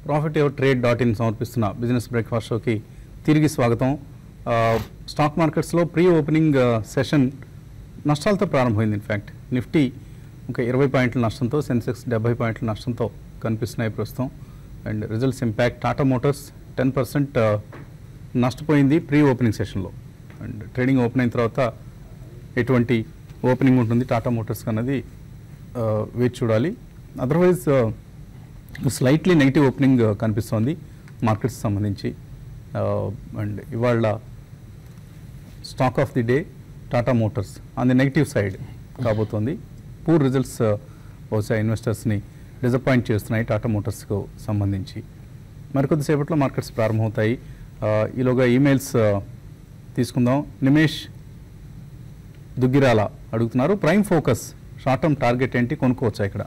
Profit ever trade dot in సమర్పిస్తున్న business breakfast షోకి తిరిగి స్వాగతం ఆ, స్టాక్ మార్కెట్స్లో ప్రీ ఓపెనింగ్ ఆ, సెషన్ నష్టాలతో ప్రారంభమైంది ఇన్ఫ్యాక్ట్ నిఫ్టీ ఒక ఇరవై పాయింట్ల నష్టంతో సెన్సెక్స్ డెబ్బై పాయింట్ల నష్టంతో కనిపిస్తున్నాయి ప్రస్తుతం and results impact Tata Motors ten percent నష్టపోయింది ప్రీ ఓపెనింగ్ సెషన్లో అండ్ ట్రేడింగ్ ఓపెన్ అయిన తర్వాత ఎటువంటి ఓపెనింగ్ ఉంటుంది టాటా మోటార్స్ అన్నది ఆ, వేచి చూడాలి అదర్వైజ్ స్లైట్లీ నెగిటివ్ ఓపెనింగ్ కనిపిస్తోంది మార్కెట్స్ సంబంధించి అండ్ ఇవాళ stock of the day Tata Motors on the negative side కాబోతోంది పూర్ రిజల్ట్స్ బహుశా ఇన్వెస్టర్స్ని డిసప్పాయింట్ చేస్తున్నాయి టాటా మోటార్స్కు సంబంధించి మరికొద్దిసేపట్లో మార్కెట్స్ ప్రారంభమవుతాయి ఆ, ఈలోగా ఈమెయిల్స్ ఆ, తీసుకుందాం నిమేష్ దుగ్గిరాల అడుగుతున్నారు Prime Focus short term target ఏంటి కొనుక్కోవచ్చా ఇక్కడ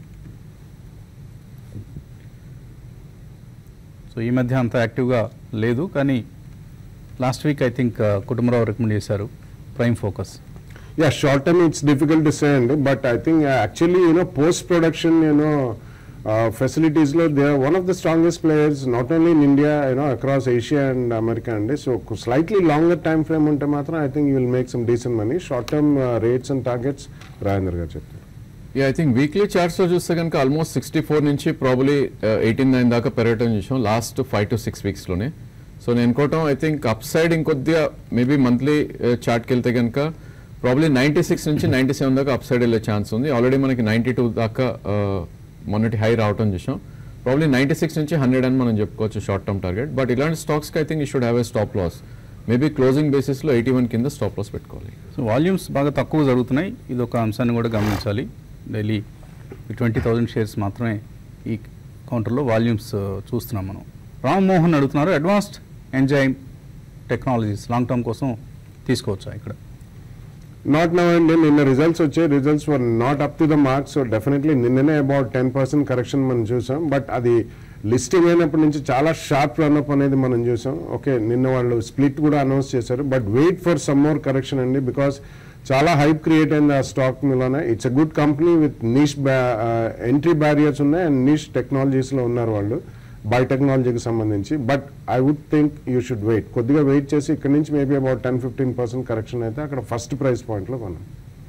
సో ఈ మధ్య అంత యాక్టివ్గా లేదు కానీ last week I think Kutumbarao recommend చేశారు Prime Focus Yeah, short term it's difficult to say, and but I think uh, actually you know post production you know uh, facilities lo they are one of the strongest players not only in India you know across Asia and America and so slightly longer time frame unte matram I think you will make some decent money. Short term uh, rates and targets Rajendra garu చెప్తారు yeah I think weekly చార్ట్స్లో చూస్తే కనుక almost sixty four నుంచి probably eighteen nine దాకా పెరగటం చూసాం last five to six వీక్స్లోనే so నేను అనుకోవటం ఐ థింక్ అప్ సైడ్ ఇంకొద్దిగా మేబీ మంత్లీ చార్ట్కి వెళ్తే కనుక ప్రాబ్లీ నైంటీ సిక్స్ నుంచి నైంటీ సెవెన్ దాకా అప్ సైడ్ వెళ్ళే ఛాన్స్ ఉంది ఆల్రెడీ మనకి నైంటీ టూ దాకా uh, మొన్నటి హై రావటం చూసాం ప్రాబ్లీ నైంటీ సిక్స్ నుంచి హండ్రెడ్ అని మనం చెప్పుకోవచ్చు షార్ట్ టర్మ్ టార్గెట్ బట్ ఇలాంటి స్టాక్స్కి I think you should have a stop loss maybe closing బేసిస్లో ఎయిటీ వన్ కింద స్టాప్ లాస్ పెట్టుకోవాలి సో వాల్యూమ్స్ బాగా తక్కువ జరుగుతున్నాయి ఇది ఒక అంశాన్ని కూడా గమనించాలి డైలీ ట్వంటీ థౌజండ్ షేర్స్ మాత్రమే ఈ కౌంటర్లో వాల్యూమ్స్ చూస్తున్నాం మనం రామ్మోహన్ అడుగుతున్నారు advanced enzyme technologies long term కోసం తీసుకోవచ్చా ఇక్కడ నాట్ నవ్ అండి నిన్న రిజల్ట్స్ వచ్చాయి results were not up to the mark so definitely నిన్ననే అబౌట్ టెన్ పర్సెంట్ కరెక్షన్ మనం చూసాం బట్ అది లిస్టింగ్ అయినప్పటి నుంచి చాలా షార్ప్ రన్అప్ అనేది మనం చూసాం ఓకే నిన్న వాళ్ళు స్ప్లిట్ కూడా అనౌన్స్ చేశారు but wait for some more correction అండి బికాస్ చాలా హైప్ క్రియేట్ అయింది ఆ స్టాక్ మీలోనే it's a good company with niche entry barriers ఉన్నాయి అండ్ నీష్ టెక్నాలజీస్లో ఉన్నారు వాళ్ళు బయోటెక్నాలజీకి సంబంధించి but I would think you should wait కొద్దిగా వెయిట్ చేసి ఇక్కడ నుంచి maybe about ten fifteen percent correction అయితే అక్కడ ఫస్ట్ ప్రైస్ పాయింట్లో కొన్నాం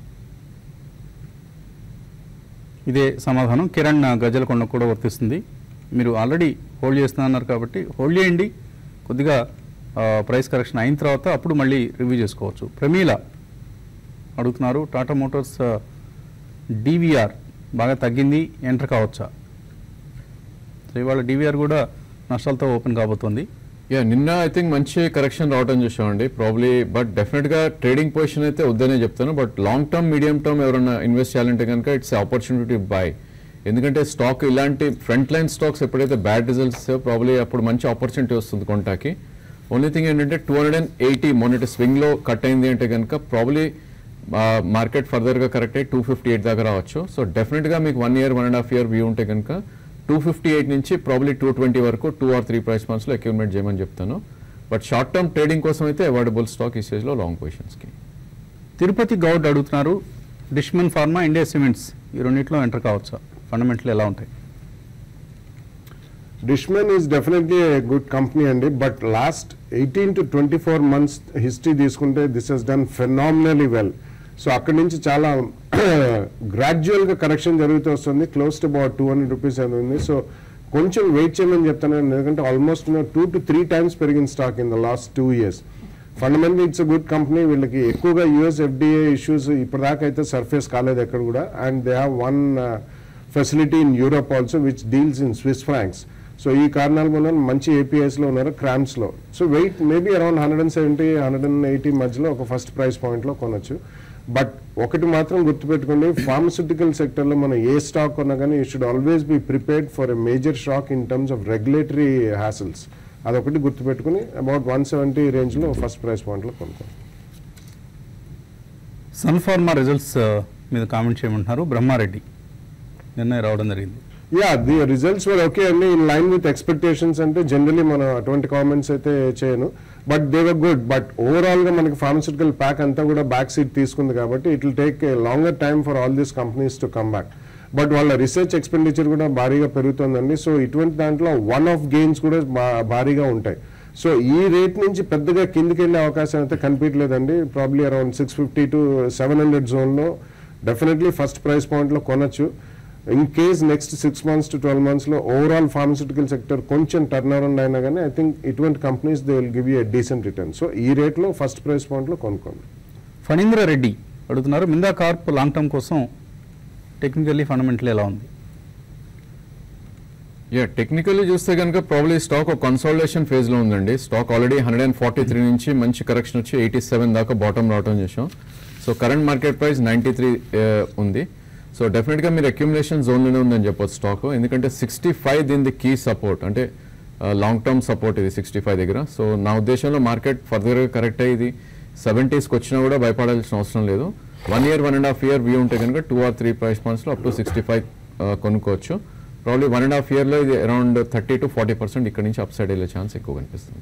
ఇదే సమాధానం కిరణ్ గజలకొండ కూడా వర్తిస్తుంది మీరు ఆల్రెడీ హోల్డ్ చేస్తున్నారు కాబట్టి హోల్డ్ చేయండి కొద్దిగా ప్రైస్ కరెక్షన్ అయిన తర్వాత అప్పుడు మళ్ళీ రివ్యూ చేసుకోవచ్చు ప్రమీల అడుగుతున్నారు టాటా మోటార్స్ డీవీఆర్ బాగా తగ్గింది ఎంటర్ కావచ్చా సో ఇవాళ డీవీఆర్ కూడా నష్టాలతో ఓపెన్ కాబోతోంది యా నిన్న ఐ థింక్ మంచి కరెక్షన్ రావడం చూసామండి ప్రాబ్లీ బట్ డెఫినెట్గా ట్రేడింగ్ పొజిషన్ అయితే వద్దనే చెప్తాను but long term medium term ఎవరైనా ఇన్వెస్ట్ చేయాలంటే కనుక ఇట్స్ ఆపర్చునిటీ బై ఎందుకంటే స్టాక్ ఇలాంటి ఫ్రంట్ లైన్ స్టాక్స్ ఎప్పుడైతే బ్యాడ్ రిజల్ట్స్ ప్రాబ్లీ అప్పుడు మంచి ఆపర్చునిటీ వస్తుంది కొంటాకి ఓన్లీ థింగ్ ఏంటంటే టూ హండ్రెడ్ అండ్ ఎయిటీ మొన్నటి స్వింగ్లో కట్ అయింది అంటే కనుక ప్రాబ్లీ మార్కెట్ ఫర్దర్గా కరెక్ట్ అయ్యి టూ ఫిఫ్టీ ఎయిట్ దాకా రావచ్చు సో డెఫినెట్గా మీకు one year one and half year view ఉంటే కనుక టూ ఫిఫ్టీ ఎయిట్ నుంచి ప్రాబ్లీ టూ ట్వంటీ వరకు టూ ఆర్ త్రీ ప్రైస్ మంత్స్లో ఎక్విప్మెంట్ చేయమని చెప్తాను బట్ షార్ట్ టర్మ్ ట్రేడింగ్ కోసం అయితే అవాయిడబుల్ స్టాక్ ఈ స్టేజ్లో లాంగ్ పొజిషన్స్కి తిరుపతి గౌడ్ అడుగుతున్నారు డిష్మన్ ఫార్మా ఇండియా సిమెంట్స్ ఈ రెండింటిలో ఎంటర్ కావచ్చా ఫండమెంటల్ ఎలా ఉంటాయి Dishman is definitely a good company అండి but last eighteen to twenty four months history తీసుకుంటే this has done phenomenally well so అక్కడి నుంచి చాలా గ్రాడ్యువల్గా కరెక్షన్ జరుగుతూ వస్తుంది close to about two hundred rupees అని ఉంది సో కొంచెం వెయిట్ చేయమని చెప్తాను ఎందుకంటే almost two to three times పెరిగిన stock in the last two years fundamental it's a good company వీళ్ళకి ఎక్కువగా యూఎస్ ఎఫ్డిఏ ఇష్యూస్ ఇప్పటిదాకా అయితే సర్ఫేస్ కాలేదు ఎక్కడ కూడా and they have one facility in Europe also which deals in Swiss francs so ఈ కారణాల వల్ల మంచి ఏపీఎస్లో ఉన్నారు క్రామ్స్లో so wait maybe around hundred and seventy hundred and eighty మధ్యలో ఒక ఫస్ట్ ప్రైస్ పాయింట్లో కొనొచ్చు బట్ ఒకటి మాత్రం గుర్తుపెట్టుకోండి ఫార్మస్యూటికల్ సెక్టర్లో మనం ఏ స్టాక్ కొన్నా కానీ you should always be prepared for a major shock in terms of regulatory hassles అదొకటి గుర్తుపెట్టుకుని అబౌట్ వన్ సెవెంటీ రేంజ్లో ఫస్ట్ ప్రైస్ పాయింట్లో కొనుక్కోండి సన్ ఫార్మా రిజల్ట్స్ మీద కామెంట్ చేయమంటున్నారు బ్రహ్మారెడ్డి నిర్ణయం రావడం జరిగింది yeah the results were okay అండి ఇన్ లైన్ విత్ ఎక్స్పెక్టేషన్స్ అంటే జనరలీ మనం అటువంటి కామెంట్స్ అయితే చేయను but they were good but overall గా మనకి ఫార్మస్యూటికల్ ప్యాక్ అంతా కూడా బ్యాక్ సీట్ తీసుకుంది కాబట్టి it will take a longer time for all these companies to come back but వాళ్ళ రీసెర్చ్ ఎక్స్పెండిచర్ కూడా భారీగా పెరుగుతుందండి సో ఇటువంటి దాంట్లో వన్ ఆఫ్ గెయిన్స్ కూడా బా- భారీగా ఉంటాయి సో ఈ రేట్ నుంచి పెద్దగా కిందికి వెళ్ళే అవకాశం అయితే కనిపించలేదండి probably around six fifty to seven hundred జోన్లో డెఫినెట్లీ ఫస్ట్ ప్రైస్ పాయింట్లో కొనొచ్చు in case next six months to twelve మంత్స్లో ఓవరాల్ ఫార్మస్యూటికల్ సెక్టర్ కొంచెం టర్న్ అరౌండ్ అయినా కానీ ఐ థింక్ ఇటువంటి companies they will give you a decent return so ఈ రేట్లో ఫస్ట్ ప్రైస్ పాయింట్లో కొనుక్కోండి ఫణీంద్ర రెడ్డి అడుగుతున్నారు మిందా కార్ప్ లాంగ్ టర్మ్ కోసం టెక్నికల్లీ ఫండమెంటల్ ఎలా ఉంది యా టెక్నికల్లీ చూస్తే కనుక ప్రాబ్లీ స్టాక్ ఒక కన్సాలిడేషన్ ఫేజ్ లో ఉందండి stock already hundred and forty three నుంచి మంచి కరెక్షన్ వచ్చి ఎయిటీ సెవెన్ దాకా బాటమ్ రావడం చేసాం so current market price ninety three ఉంది సో డెఫినెట్ గా మీరు అక్యుములేషన్ జోన్ లోనే ఉందని చెప్పొచ్చు స్టాక్ ఎందుకంటే సిక్స్టీ ఫైవ్ దీని కీ సపోర్ట్ అంటే లాంగ్ టర్మ్ సపోర్ట్ ఇది సిక్స్టీ ఫైవ్ దగ్గర సో నా ఉద్దేశంలో మార్కెట్ ఫర్దర్ గా కరెక్ట్ అయ్యి ఇది సెవెంటీస్కి వచ్చినా కూడా భయపడాల్సిన అవసరం లేదు one year one and half year view ఉంటే కనుక టూ ఆర్ త్రీ ప్రైస్ పాయింట్స్లో అప్ టు సిక్స్టీ ఫైవ్ కొనుక్కోవచ్చు ప్రాబ్లీ వన్ అండ్ హాఫ్ ఇయర్లో ఇది around thirty to forty percent ఇక్కడ నుంచి అప్ సైడ్ వెళ్ళే ఛాన్స్ ఎక్కువ కనిపిస్తుంది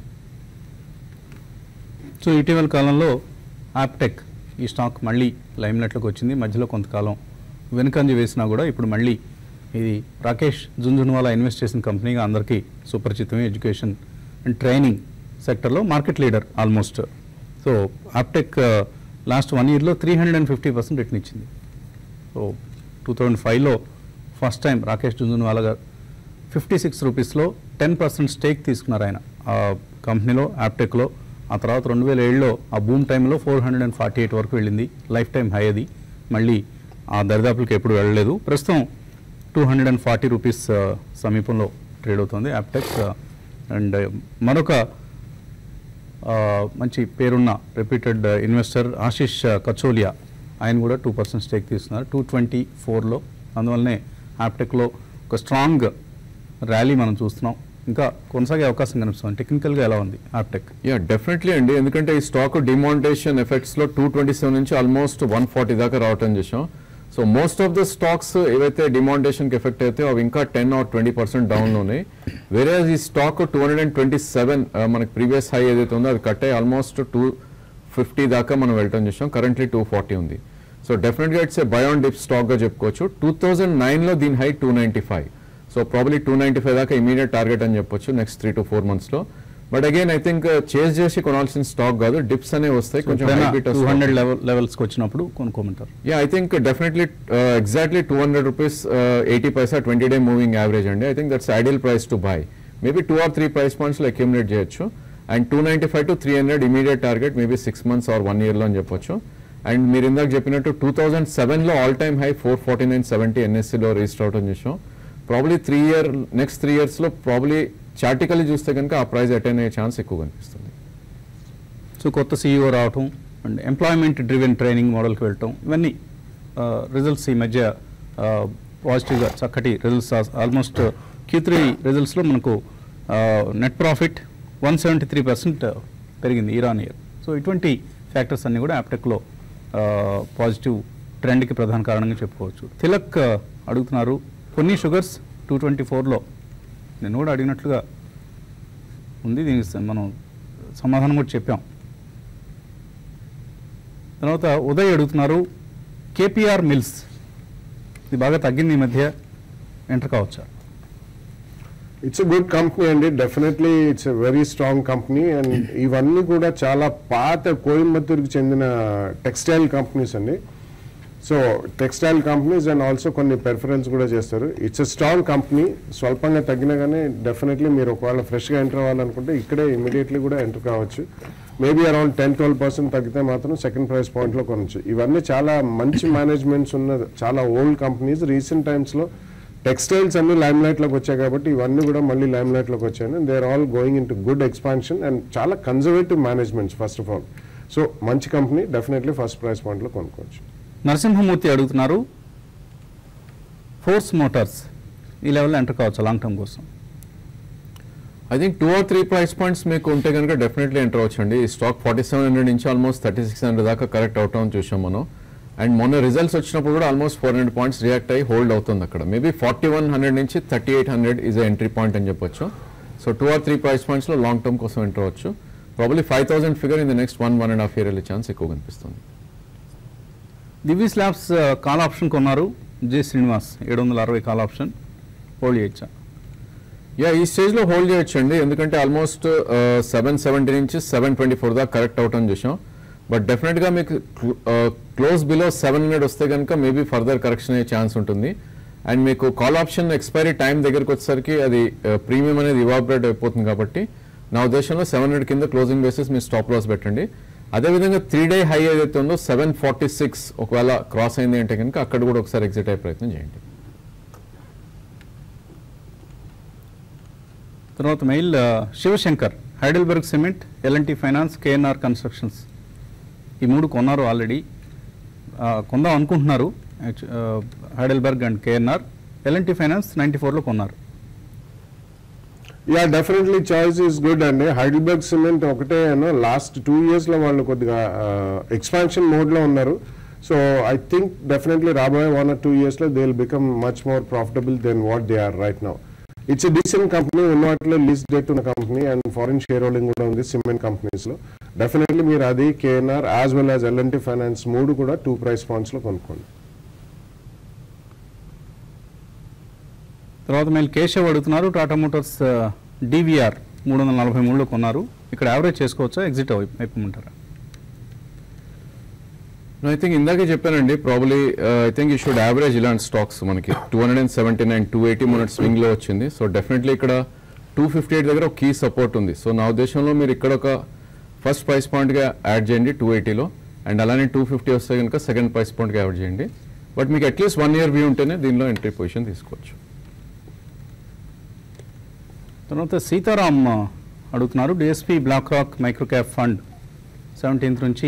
సో ఇటీవల కాలంలో యాప్టెక్ ఈ స్టాక్ మళ్ళీ లైమ్లైట్లోకి వచ్చింది మధ్యలో కొంతకాలం వెనుకంజ వేసినా కూడా ఇప్పుడు మళ్ళీ ఇది రాకేష్ జుంజున్వాలా ఇన్వెస్ట్ చేసిన కంపెనీగా అందరికీ సుపరిచితమే ఎడ్యుకేషన్ అండ్ ట్రైనింగ్ సెక్టర్లో market leader almost so Aptech last one ఇయర్లో three hundred and fifty percent return ఇచ్చింది సో టూ థౌజండ్ ఫైవ్లో ఫస్ట్ టైం రాకేష్ జుంజున్వాలా గారు ఫిఫ్టీ సిక్స్ రూపీస్లో టెన్ పర్సెంట్ స్టేక్ తీసుకున్నారు ఆయన ఆ కంపెనీలో యాప్టెక్లో ఆ తర్వాత రెండు వేల ఏడులో ఆ బూమ్ టైంలో four hundred and forty eight వరకు వెళ్ళింది లైఫ్ టైం హై అది మళ్ళీ ఆ దరిదాపులకి ఎప్పుడు వెళ్ళలేదు ప్రస్తుతం two hundred and forty rupees సమీపంలో ట్రేడ్ అవుతుంది యాప్టెక్ అండ్ మరొక ఆ, మంచి పేరున్న రెప్యూటెడ్ ఇన్వెస్టర్ ఆశిష్ కచోలియా ఆయన కూడా టూ పర్సెంట్ స్టేక్ తీసుకున్నారు టూ ట్వంటీ ఫోర్లో అందువల్లనే యాప్టెక్లో ఒక స్ట్రాంగ్ ర్యాలీ మనం చూస్తున్నాం ఇంకా కొనసాగే అవకాశం కనిపిస్తుంది టెక్నికల్గా ఎలా ఉంది యాప్టెక్ యా డెఫినెట్లీ అండి ఎందుకంటే ఈ స్టాక్ డిమానిటేషన్ ఎఫెక్ట్స్ లో టూ ట్వంటీ సెవెన్ నుంచి ఆల్మోస్ట్ వన్ ఫార్టీ దాకా రావటం చేసాం so most of the stocks ఏవైతే డిమానిటేషన్ కి ఎఫెక్ట్ అయితే అవి ఇంకా ten or twenty percent down ఉన్నాయి వేరే ఈ stock two hundred and twenty seven మనకి ప్రీవియస్ హై ఏదైతే ఉందో అది కట్ అయ్యి ఆల్మోస్ట్ టూ ఫిఫ్టీ దాకా మనం వెళ్ళటం చేసాం కరెంట్లీ టూ ఫార్టీ ఉంది సో డెఫినెట్గా it's a buy on dip stock గా చెప్పుకోవచ్చు టూ థౌజండ్ నైన్లో దీని high two ninety five so probably two ninety five దాకా ఇమీడియట్ టార్గెట్ అని చెప్పొచ్చు నెక్స్ట్ త్రీ టు ఫోర్ మంత్స్లో but again I think chase చేసి కొనాల్సిన స్టాక్ కాదు డిప్స్ అనేవి వస్తాయి కొంచెం టూ హండ్రెడ్ లెవెల్ లెవెల్స్కి వచ్చినప్పుడు కొనుక్కోమంటారు yeah I think definitely exactly two hundred rupees eighty paisa twenty day moving average అండి I think that's ideal price to buy maybe two or three price పాయింట్స్లో అక్యుములేట్ చేయొచ్చు and two ninety five to three hundred immediate target maybe six months or one ఇయర్లో అని చెప్పొచ్చు and మీరు ఇందాక చెప్పినట్టు two thousand సెవెన్లో all time high four forty nine seventy ఎన్ఎస్సీలో రిజిస్టర్ అవడం చూసాం probably three year next three ఇయర్స్లో ప్రాబ్లీ చార్టికల్లీ చూస్తే కనుక ఆ ప్రైస్ అటైన్ అయ్యే ఛాన్స్ ఎక్కువ కనిపిస్తుంది సో కొత్త సీఈఓ రావటం అండ్ ఎంప్లాయ్మెంట్ డ్రివెన్ ట్రైనింగ్ మోడల్కి వెళ్ళటం ఇవన్నీ రిజల్ట్స్ ఈ మధ్య పాజిటివ్గా చక్కటి రిజల్ట్స్ ఆల్మోస్ట్ క్యూ త్రీ రిజల్ట్స్లో మనకు net profit one seventy three percent పెరిగింది ఇయర్ ఆన్ ఇయర్ సో ఇటువంటి ఫ్యాక్టర్స్ అన్నీ కూడా యాప్టెక్లో పాజిటివ్ ట్రెండ్కి ప్రధాన కారణంగా చెప్పుకోవచ్చు తిలక్ ఆ, అడుగుతున్నారు కొన్ని షుగర్స్ టూ ట్వంటీ ఫోర్లో నేను కూడా అడిగినట్లుగా ఉంది దీనికి స- మనం సమాధానం కూడా చెప్పాం తర్వాత ఉదయ్ అడుగుతున్నారు కేపీఆర్ మిల్స్ ఇది బాగా తగ్గింది ఈ మధ్య ఎంటర్ కావచ్చా ఇట్స్ ఎ గుడ్ కంపెనీ అండి definitely it's a very strong company and ఇవన్నీ కూడా చాలా పాత కోయంబత్తూరుకి చెందిన టెక్స్టైల్ కంపెనీస్ అండి so textile companies and also కొన్ని పెర్ఫరెన్స్ కూడా చేస్తారు ఇట్స్ ఎ స్ట్రాంగ్ కంపెనీ స్వల్పంగా తగ్గినా కానీ డెఫినెట్లీ మీరు ఒకవేళ ఫ్రెష్గా ఎంటర్ అవ్వాలనుకుంటే ఇక్కడే ఇమీడియట్లీ కూడా ఎంటర్ కావచ్చు maybe around ten twelve percent తగ్గితే మాత్రం సెకండ్ ప్రైస్ పాయింట్లో కొనవచ్చు ఇవన్నీ చాలా మంచి మేనేజ్మెంట్స్ ఉన్న చాలా ఓల్డ్ కంపెనీస్ రీసెంట్ టైమ్స్లో టెక్స్టైల్స్ అన్ని లైమ్ లైట్లోకి వచ్చాయి కాబట్టి ఇవన్నీ కూడా మళ్ళీ లైమ్ లైట్లోకి వచ్చాయి they are all going into good expansion and చాలా conservative managements first of all so మంచి కంపెనీ డెఫినెట్లీ ఫస్ట్ ప్రైస్ పాయింట్లో కొనుక్కోవచ్చు నరసింహమూర్తి అడుగుతున్నారు ఫోర్స్ మోటార్స్ ఈ లెవెల్లో ఎంటర్ కావచ్చు లాంగ్ టర్మ్ కోసం I think two or three price points మీకు ఉంటే కనుక డెఫినెట్లీ ఎంటర్ అవ్వచ్చండి ఈ స్టాక్ ఫార్టీ సెవెన్ హండ్రెడ్ నుంచి ఆల్మోస్ట్ థర్టీ సిక్స్ హండ్రెడ్ దాకా కరెక్ట్ అవటం చూసాం మనం అండ్ మొన్న రిజల్ట్స్ వచ్చినప్పుడు కూడా almost four hundred points react అయ్యి హోల్డ్ అవుతుంది అక్కడ మేబీ ఫార్టీ వన్ హండ్రెడ్ నుంచి thirty eight hundred is entry point అని చెప్పొచ్చు so two or three price పాయింట్స్లో లాంగ్ టర్మ్ కోసం ఎంటర్ అవ్వచ్చు probably five thousand figure in the next one one and half year వెళ్ళే chance ఎక్కువ కనిపిస్తుంది దివ్య slabs call option కొన్నారు జే శ్రీనివాస్ ఏడు వందల అరవై కాల్ ఆప్షన్ హోల్డ్ చేయొచ్చా యా ఈ స్టేజ్ లో హోల్డ్ చేయొచ్చు అండి ఎందుకంటే ఆల్మోస్ట్ సెవెన్ సెవెంటీ నుంచి సెవెన్ ట్వంటీ ఫోర్ దాకా కరెక్ట్ అవటం చూసాం బట్ డెఫినెట్ గా మీకు క్లోజ్ బిలో సెవెన్ హండ్రెడ్ వస్తే కనుక మేబీ ఫర్దర్ కరెక్షన్ అయ్యే ఛాన్స్ ఉంటుంది అండ్ మీకు కాల్ ఆప్షన్ ఎక్స్పైరీ టైం దగ్గరకు వచ్చేసరికి అది ప్రీమియం అనేది ఇవాబరేట్ అయిపోతుంది కాబట్టి నా ఉద్దేశంలో సెవెన్ హండ్రెడ్ కింద క్లోజింగ్ బేసిస్ మీరు స్టాప్ లాస్ పెట్టండి అదేవిధంగా త్రీ డే హై ఏదైతే ఉందో సెవెన్ ఫార్టీ సిక్స్ ఒకవేళ క్రాస్ అయింది అంటే కనుక అక్కడ కూడా ఒకసారి ఎగ్జిట్ అయ్యే ప్రయత్నం చేయండి తర్వాత మెయిల్ ఆ, Shivshankar Heidelberg cement L&T finance KNR constructions ఈ మూడు కొన్నారు ఆల్రెడీ ఆ, కొందాం అనుకుంటున్నారు యాక్చు- ఆ, Heidelberg and KNR L&T finance ninety ఫోర్లో కొన్నారు yeah definitely choice is good అండి హైడల్బర్గ్ సిమెంట్ ఒకటే లాస్ట్ టూ ఇయర్స్ లో వాళ్ళు కొద్దిగా ఎక్స్పాన్షన్ మోడ్ లో ఉన్నారు సో ఐ థింక్ డెఫినెట్లీ రాబోయే వన్ ఆర్ టూ ఇయర్స్ లో they will become much more profitable then what they are right now it's decent company ఉన్న వాటిలో లీస్ట్ డేట్ ఉన్న company and foreign share holding కూడా ఉంది cement companies లో definitely మీరు అది KNR as well as L&T finance మూడు కూడా టూ ప్రైస్ పాయింట్స్ లో కొనుక్కోండి తర్వాత మెయిల్ కేశవ్ అడుగుతున్నారు టాటా మోటార్స్ డివిఆర్ మూడు వందల నలభై మూడులో కొన్నారు ఇక్కడ యావరేజ్ చేసుకోవచ్చా ఎగ్జిట్ అయిపోమంటారా ఐ థింక్ ఇందాకే చెప్పానండి probably I think you should average ఇలాంటి స్టాక్స్ మనకి two hundred and seventy nine two eighty minute swing లో వచ్చింది సో డెఫినెట్లీ ఇక్కడ టూ ఫిఫ్టీ ఎయిట్ దగ్గర ఒక కీ సపోర్ట్ ఉంది సో నా ఉద్దేశంలో మీరు ఇక్కడ ఒక ఫస్ట్ ప్రైస్ పాయింట్ గా యాడ్ చేయండి టూ ఎయిటీలో అండ్ అలానే టూ ఫిఫ్టీ వస్తే కనుక సెకండ్ ప్రైస్ పాయింట్ గా యాడ్ చేయండి బట్ మీకు అట్లీస్ట్ వన్ ఇయర్ వ్యూ ఉంటేనే దీనిలో ఎంట్రీ పొజిషన్ తీసుకోవచ్చు తర్వాత సీతారాం ఆ, అడుగుతున్నారు DSP BlackRock micro cap fund seventeenth నుంచి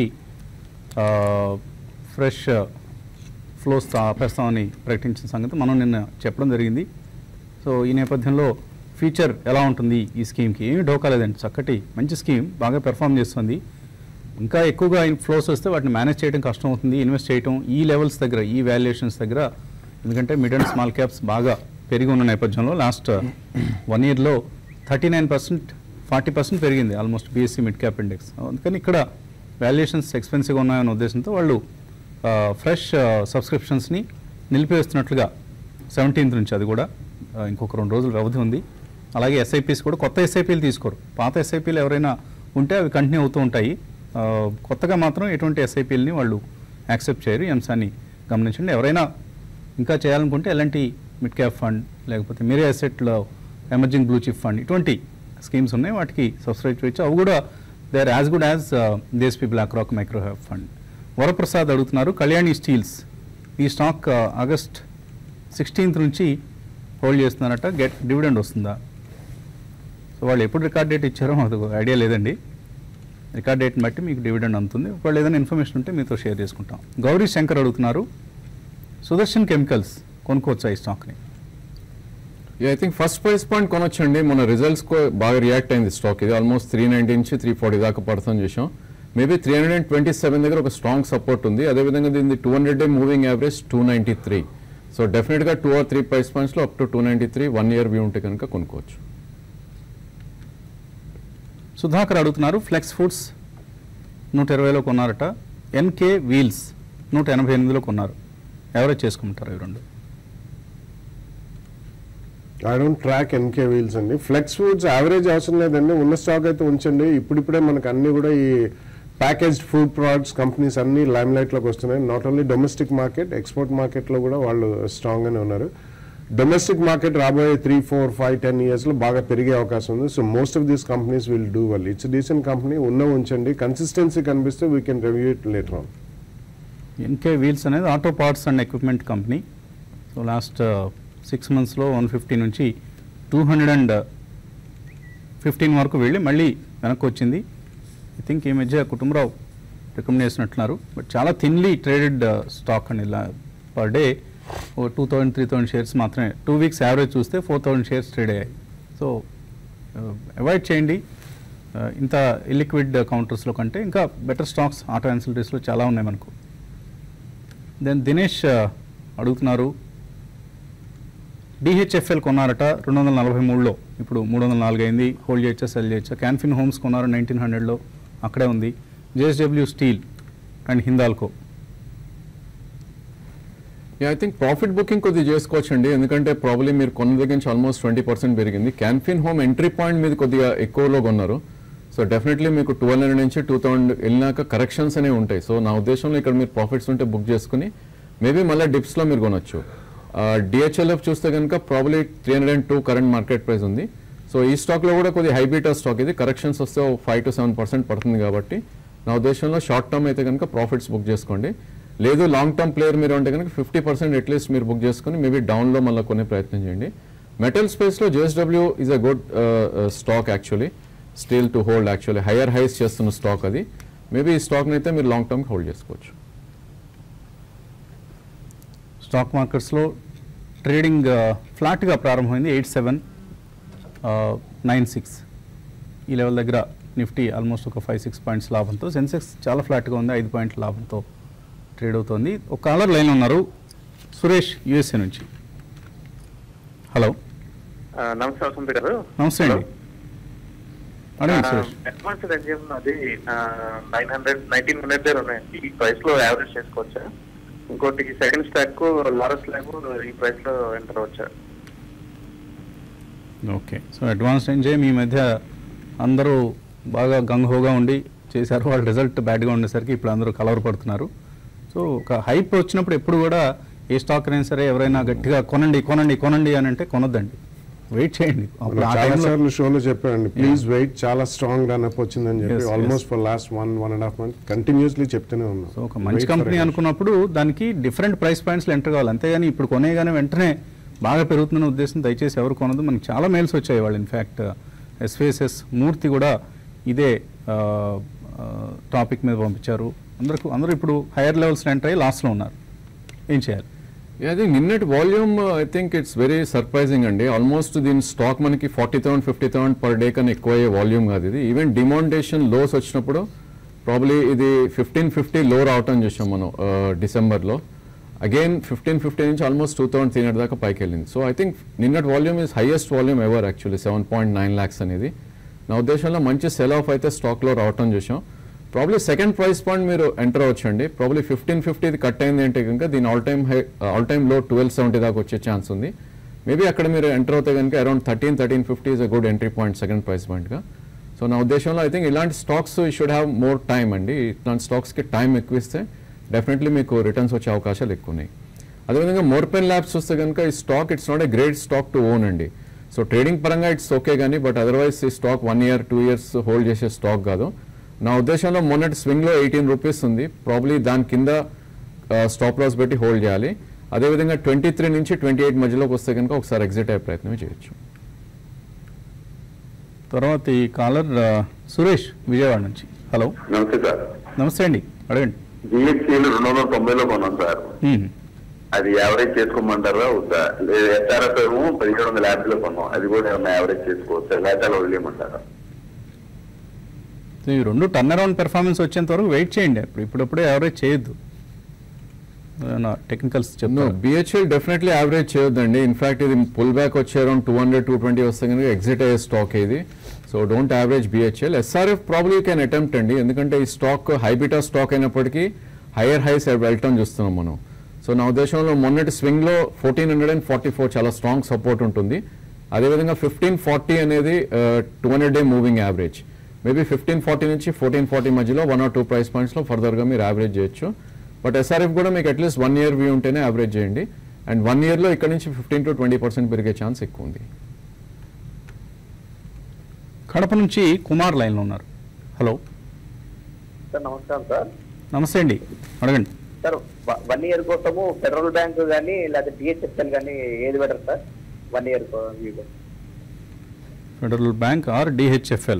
ఫ్రెష్ ఫ్లోస్ ఆపేస్తామని ప్రకటించిన సంగతి మనం నిన్న చెప్పడం జరిగింది సో ఈ నేపథ్యంలో ఫీచర్ ఎలా ఉంటుంది ఈ స్కీమ్కి ఏమీ డోకా లేదండి చక్కటి మంచి స్కీమ్ బాగా పెర్ఫామ్ చేస్తుంది ఇంకా ఎక్కువగా ఫ్లోస్ వస్తే వాటిని మేనేజ్ చేయడం కష్టం అవుతుంది ఇన్వెస్ట్ చేయడం ఈ లెవెల్స్ దగ్గర ఈ వాల్యుయేషన్స్ దగ్గర ఎందుకంటే మిడ్ అండ్ స్మాల్ క్యాప్స్ బాగా పెరిగి ఉన్న నేపథ్యంలో లాస్ట్ వన్ ఇయర్లో thirty nine percent forty percent పెరిగింది almost BSE mid cap index అందుకని ఇక్కడ వాల్యుయేషన్స్ ఎక్స్పెన్సివ్గా ఉన్నాయనే ఉద్దేశంతో వాళ్ళు ఫ్రెష్ సబ్స్క్రిప్షన్స్ని నిలిపివేస్తున్నట్లుగా సెవెంటీన్త్ నుంచి అది కూడా ఆ, ఇంకొక రెండు రోజులు వ్యవధి ఉంది అలాగే ఎస్ఐపీస్ కూడా కొత్త ఎస్ఐపీలు తీసుకోరు పాత ఎస్ఐపీలు ఎవరైనా ఉంటే అవి కంటిన్యూ అవుతూ ఉంటాయి ఆ, కొత్తగా మాత్రం ఎటువంటి ఎస్ఐపీలని వాళ్ళు యాక్సెప్ట్ చేయరు ఈ అంశాన్ని గమనించండి ఎవరైనా ఇంకా చేయాలనుకుంటే ఎలాంటి మిడ్ క్యాప్ ఫండ్ లేకపోతే మీరే అసెట్లో ఎమర్జింగ్ బ్లూ చిప్ ఫండ్ ఇటువంటి స్కీమ్స్ ఉన్నాయి వాటికి సబ్స్క్రైబ్ చేయొచ్చు అవి కూడా they are as good as DSP BlackRock micro cap fund Varaprasad అడుగుతున్నారు కళ్యాణి స్టీల్స్ ఈ స్టాక్ ఆ, ఆగస్ట్ సిక్స్టీన్త్ నుంచి హోల్డ్ చేస్తున్నారట గెట్ డివిడెండ్ వస్తుందా సో వాళ్ళు ఎప్పుడు రికార్డ్ డేట్ ఇచ్చారో అది ఐడియా లేదండి రికార్డ్ డేట్ని బట్టి మీకు డివిడెండ్ అందుతుంది ఒకవేళ ఏదైనా ఇన్ఫర్మేషన్ ఉంటే మీతో షేర్ చేసుకుంటాం గౌరీ శంకర్ అడుగుతున్నారు సుదర్శన్ కెమికల్స్ కొనుక్కోవచ్చా ఈ స్టాక్ని I think first price point కొనొచ్చండి మన రిజల్ట్స్ బాగా రియాక్ట్ అయింది స్టాక్ ఇది ఆల్మోస్ట్ త్రీ నైన్టీ నుంచి త్రీ ఫార్టీ దాకా పడుతుంది చూసాం maybe three hundred and twenty seven దగ్గర ఒక స్ట్రాంగ్ సపోర్ట్ ఉంది అదేవిధంగా దీని two hundred day moving average two ninety three so డెఫినెట్గా టూ ఆర్ త్రీ ప్రైస్ పాయింట్స్లో up to two ninety three one year view ఉంటే కనుక కొనుక్కోవచ్చు సుధాకర్ అడుగుతున్నారు ఫ్లెక్స్ ఫుడ్స్ నూట ఇరవైలో కొన్నారట ఎన్కే వీల్స్ నూట ఎనభై ఎనిమిదిలో కొన్నారు ఎవరేజ్ చేసుకోమంటారు ఇవి రెండు I don't track NK wheels అండి ఫ్లెక్స్ ఫుడ్స్ యావరేజ్ అవసరం లేదండి ఉన్న స్టాక్ అయితే ఉంచండి ఇప్పుడిప్పుడే మనకు అన్ని కూడా ఈ ప్యాకేజ్డ్ ఫుడ్ ప్రొడక్ట్స్ కంపెనీస్ అన్ని లైమ్ లైట్లోకి వస్తున్నాయి not only domestic market export మార్కెట్లో కూడా వాళ్ళు స్ట్రాంగ్గానే ఉన్నారు డొమెస్టిక్ మార్కెట్ రాబోయే త్రీ ఫోర్ ఫైవ్ టెన్ ఇయర్స్లో బాగా పెరిగే అవకాశం ఉంది so most of these companies will do well it's decent company ఉన్న ఉంచండి కన్సిస్టెన్సీ కనిపిస్తే we can review it later on NK wheels అనేది auto parts and equipment company so last six మంత్స్లో వన్ ఫిఫ్టీ నుంచి టూ హండ్రెడ్ అండ్ ఫిఫ్టీన్ వరకు వెళ్ళి మళ్ళీ వెనక్కి వచ్చింది ఐ థింక్ ఈ మధ్య కుటుంబరావు రికమెండ్ చేసినట్టున్నారు బట్ చాలా థిన్లీ ట్రేడెడ్ స్టాక్ అండి ఇలా పర్ డే ఓ two thousand three thousand shares మాత్రమే టూ వీక్స్ యావరేజ్ చూస్తే ఫోర్ థౌజండ్ షేర్స్ ట్రేడ్ అయ్యాయి సో అవాయిడ్ చేయండి Uh, ఇంత ఇలిక్విడ్ కౌంటర్స్లో కంటే ఇంకా బెటర్ స్టాక్స్ ఆటో యాన్సిలరీస్లో చాలా ఉన్నాయి మనకు దెన్ దినేష్ uh, అడుగుతున్నారు డిహెచ్ఎఫ్ఎల్ కొన్నారట రెండు వందల నలభై మూడులో ఇప్పుడు మూడు వందల నాలుగు అయింది హోల్డ్ చేయొచ్చా సెల్ చేయొచ్చా క్యాన్ఫిన్ హోమ్స్ కొన్నారు నైన్టీన్ హండ్రెడ్లో అక్కడే ఉంది JSW steel and Hindalco I think profit booking కొద్దిగా చేసుకోవచ్చండి ఎందుకంటే ప్రాబ్లీ మీరు కొన్న దగ్గర నుంచి ఆల్మోస్ట్ ట్వంటీ పర్సెంట్ పెరిగింది క్యాన్ఫిన్ హోమ్ ఎంట్రీ పాయింట్ మీద కొద్దిగా ఎక్కువలో కొన్నారు సో డెఫినెట్లీ మీకు ట్వెల్వ్ హండ్రెడ్ నుంచి టూ థౌసండ్ వెళ్ళినాక కరెక్షన్స్ అనేవి ఉంటాయి సో నా ఉద్దేశంలో ఇక్కడ మీరు ప్రాఫిట్స్ ఉంటే బుక్ చేసుకుని మేబీ మళ్ళీ డిప్స్లో మీరు కొనొచ్చు డిహెచ్ఎల్ఎఫ్ చూస్తే కనుక probably three hundred and two current market price ఉంది సో ఈ స్టాక్లో కూడా కొద్దిగా హైబీటా స్టాక్ ఇది కరెక్షన్స్ వస్తే ఫైవ్ టు సెవెన్ పర్సెంట్ పడుతుంది కాబట్టి నా ఉద్దేశంలో షార్ట్ టర్మ్ అయితే కనుక ప్రాఫిట్స్ బుక్ చేసుకోండి లేదు లాంగ్ టర్మ్ ప్లేయర్ మీరు అంటే కనుక ఫిఫ్టీ పర్సెంట్ అట్లీస్ట్ మీరు బుక్ చేసుకుని మేబీ డౌన్లో మళ్ళీ కొనే ప్రయత్నం చేయండి మెటల్ స్పేస్లో JSW is a good stock actually still to hold actually higher highs చేస్తున్న స్టాక్ అది మేబీ ఈ స్టాక్ని అయితే మీరు లాంగ్ టర్మ్ హోల్డ్ చేసుకోవచ్చు స్టాక్ మార్కెట్స్లో ట్రేడింగ్ ఫ్లాట్గా ప్రారంభమైంది ఎయిట్ సెవెన్ నైన్ సిక్స్ ఈ లెవెల్ దగ్గర నిఫ్టీ ఆల్మోస్ట్ ఒక ఫైవ్ సిక్స్ పాయింట్స్ లాభంతో సెన్సెక్స్ చాలా ఫ్లాట్గా ఉంది ఐదు పాయింట్ల లాభంతో ట్రేడ్ అవుతోంది ఒక కాలర్ లైన్ ఉన్నారు సురేష్ యుఎస్ఏ నుంచి హలో ఆ, నమస్తే వసంత్ గారు నమస్తే అండి అడగండి సురేష్ అడ్వాన్స్ ఎగ్జామ్ అది నైన్ హండ్రెడ్ నైన్టీన్ హండ్రెడ్ దగ్గర ఉన్నాయండి ఈ ప్రైస్ లో యావరేజ్ చేసుకోవచ్చా ఇంకోటి సెకండ్ స్టాక్ లారస్ ల్యాబ్ ఈ ప్రైస్ లో ఎంటర్ అవచ్చా ఓకే సో అడ్వాన్స్ ఎంజాయ్ మీ మధ్య అందరూ బాగా గంగహోగా ఉండి చేశారు వాళ్ళ రిజల్ట్ బ్యాడ్గా ఉండేసరికి ఇప్పుడు అందరూ కలవర పడుతున్నారు సో ఒక హైప్ వచ్చినప్పుడు ఎప్పుడు కూడా ఏ స్టాక్ అయినా సరే ఎవరైనా గట్టిగా కొనండి కొనండి కొనండి అని అంటే కొనొద్దండి వెయిట్ చేయండి అప్పుడు ఆ చాలా టైంలో సార్లు షోలో చెప్పానండి ప్లీజ్ వెయిట్ చాలా స్ట్రాంగ్ రన్అప్ వచ్చిందని Yes, చెప్పి yes. Almost for last one one and half month కంటిన్యూస్లీ చెప్తూనే ఉన్నాం సో ఒక మంచి Wait for కంపెనీ it. అనుకున్నప్పుడు దానికి డిఫరెంట్ ప్రైస్ పాయింట్స్లో ఎంటర్ కావాలి అంతేగాని ఇప్పుడు కొనేగానే వెంటనే బాగా పెరుగుతున్న ఉద్దేశం దయచేసి ఎవరు కొనదు మనకి చాలా మెయిల్స్ వచ్చాయి వాళ్ళు ఇన్ఫ్యాక్ట్ ఎస్విఎస్ఎస్ మూర్తి కూడా ఇదే టాపిక్ మీద పంపించారు అందరికి అందరూ ఇప్పుడు హైయర్ లెవెల్స్ ఎంటర్ అయ్యి లాస్ట్లో ఉన్నారు ఏం చేయాలి ఐ థింక్ నిన్నటి volume I think it's very surprising అండి ఆల్మోస్ట్ దీని స్టాక్ మనకి forty thousand fifty thousand per day కన్నా ఎక్కువ అయ్యే వాల్యూమ్ కాదు ఇది ఈవెన్ డిమాండేషన్ లోస్ వచ్చినప్పుడు ప్రాబ్లీ ఇది ఫిఫ్టీన్ ఫిఫ్టీ లో రావటం చూసాం మనం డిసెంబర్లో అగైన్ ఫిఫ్టీన్ ఫిఫ్టీ నుంచి almost two thousand three hundred దాకా పైకి వెళ్ళింది సో ఐ థింక్ నిన్నటి volume is highest volume ever actually seven point nine lakhs అనేది నా ఉద్దేశంలో మంచి సెల్ ఆఫ్ అయితే స్టాక్లో రావటం చూసాం ప్రాబ్లీ సెకండ్ ప్రైస్ పాయింట్ మీరు ఎంటర్ అవ్వచ్చండి ప్రాబ్లీ ఫిఫ్టీన్ ఫిఫ్టీది కట్ అయింది అంటే కనుక దీని all time high all time లో ట్వెల్వ్ సెవెంటీ దాకా వచ్చే ఛాన్స్ ఉంది మేబీ అక్కడ మీరు ఎంటర్ అవుతే కనుక around thirteen thirteen fifty is a good entry point second price పాయింట్గా సో నా ఉద్దేశంలో ఐ థింక్ ఇలాంటి stocks you should have more time అండి ఇట్లాంటి స్టాక్స్కి టైం ఎక్కువ ఇస్తే డెఫినెట్లీ మీకు రిటర్న్స్ వచ్చే అవకాశాలు ఎక్కువ ఉన్నాయి అదేవిధంగా మోర్పెన్ ల్యాబ్స్ చూస్తే కనుక ఈ stock it's not a great stock to own అండి సో ట్రేడింగ్ పరంగా ఇట్స్ ఓకే కానీ బట్ అదర్వైజ్ ఈ stock one year two years hold చేసే స్టాక్ కాదు నా ఉద్దేశంలో మొన్నటి స్వింగ్లో ఎయిటీన్ రూపీస్ ఉంది ప్రాబ్లీ దాని కింద స్టాప్ లాస్ పెట్టి హోల్డ్ చేయాలి అదేవిధంగా ట్వంటీ త్రీ నుంచి ట్వంటీ ఎయిట్ మధ్యలోకి వస్తే కనుక ఒకసారి ఎగ్జిట్ అయ్యే ప్రయత్నం చేయొచ్చు తర్వాత ఈ కాలర్ సురేష్ విజయవాడ నుంచి హలో నమస్తే సార్ నమస్తే అండి అడగండి జిహెచ్సిఎల్ రెండు వందల తొంభైలో కొన్నాం సార్ మ్మ్. అది యావరేజ్ చేసుకోమంటారా వద్దా లేదు ఎస్ఆర్ఎఫ్ ఏమో పదిహేడు వందల యాభైలో కొన్నాం అది కూడా ఏమన్నా యావరేజ్ చేసుకోవచ్చా లేకపోతే అలా వదిలేయమంటారా సో ఈ రెండు టర్న్ అరౌండ్ పెర్ఫార్మెన్స్ వచ్చేంత వరకు వెయిట్ చేయండి ఇప్పుడు ఇప్పుడప్పుడే యావరేజ్ చేయొద్దు టెక్నికల్స్ నో చెప్తాను బిహెచ్ఎల్ డెఫినెట్లీ యావరేజ్ చేయొద్దండి ఇన్ఫాక్ట్ ఇది పుల్ బ్యాక్ వచ్చే around two hundred two twenty వస్తే కనుక ఎగ్జిట్ అయ్యే స్టాక్ ఇది so don't average BHEL SRF probably can attempt అండి ఎందుకంటే ఈ స్టాక్ హైబిటా స్టాక్ అయినప్పటికీ హైయర్ హైస్ వెళ్ళటం చూస్తున్నాం మనం సో నా ఉద్దేశంలో మొన్నటి స్వింగ్లో fourteen hundred and forty four చాలా స్ట్రాంగ్ సపోర్ట్ ఉంటుంది అదేవిధంగా ఫిఫ్టీన్ ఫార్టీ అనేది two hundred day moving average maybe fifteen forty నుంచి ఫోర్టీన్ ఫార్టీ మధ్యలో వన్ ఆర్ టూ ప్రైస్ పాయింట్స్లో ఫర్దర్గా మీరు యావరేజ్ చేయొచ్చు బట్ ఎస్ఆర్ఎఫ్ కూడా మీకు అట్లీస్ట్ వన్ ఇయర్ వ్యూ ఉంటేనే యావరేజ్ చేయండి అండ్ వన్ ఇయర్లో ఇక్కడ నుంచి ఫిఫ్టీన్ టు ట్వంటీ పర్సెంట్ పెరిగే ఛాన్స్ ఎక్కువ ఉంది కడప నుంచి కుమార్ లైన్లో ఉన్నారు హలో సార్ నమస్కారం సార్ నమస్తే అండి అడగండి సార్ వన్ ఇయర్ కోసము ఫెడరల్ బ్యాంక్ కానీ లేదా డిహెచ్ఎఫ్ఎల్ కానీ ఏది better sir one year federal bank or DHFL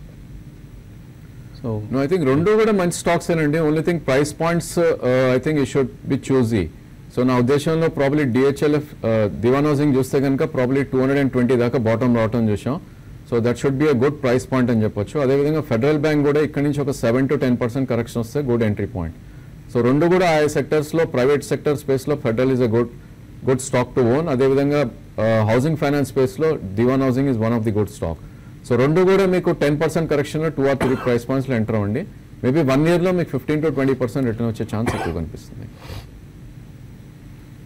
so no I think రెండు కూడా మంచి స్టాక్స్ ఏనండి only think price points I think you should be choosy so నా ఉద్దేశంలో ప్రాబ్లీ డిహెచ్ఎల్ఎఫ్ దివాన్ హౌసింగ్ చూస్తే కనుక probably two hundred and twenty దాకా bottom రావటం చూసాం so that should be a good price point అని చెప్పొచ్చు అదేవిధంగా ఫెడరల్ బ్యాంక్ కూడా ఇక్కడ నుంచి ఒక seven to ten percent correction వస్తే గుడ్ ఎంట్రీ పాయింట్ సో రెండు కూడా ఆ సెక్టర్స్లో ప్రైవేట్ సెక్టర్ స్పేస్లో federal is a good good stock to own అదేవిధంగా హౌసింగ్ ఫైనాన్స్ స్పేస్లో Dewan housing is one of the good stock so రెండు కూడా మీకు టెన్ పర్సెంట్ కరెక్షన్లో టూ ఆర్ త్రీ ప్రైస్ పాయింట్స్లో ఎంటర్ అవ్వండి మేబీ వన్ ఇయర్లో మీకు fifteen to twenty percent return వచ్చే ఛాన్స్ ఎక్కువ కనిపిస్తుంది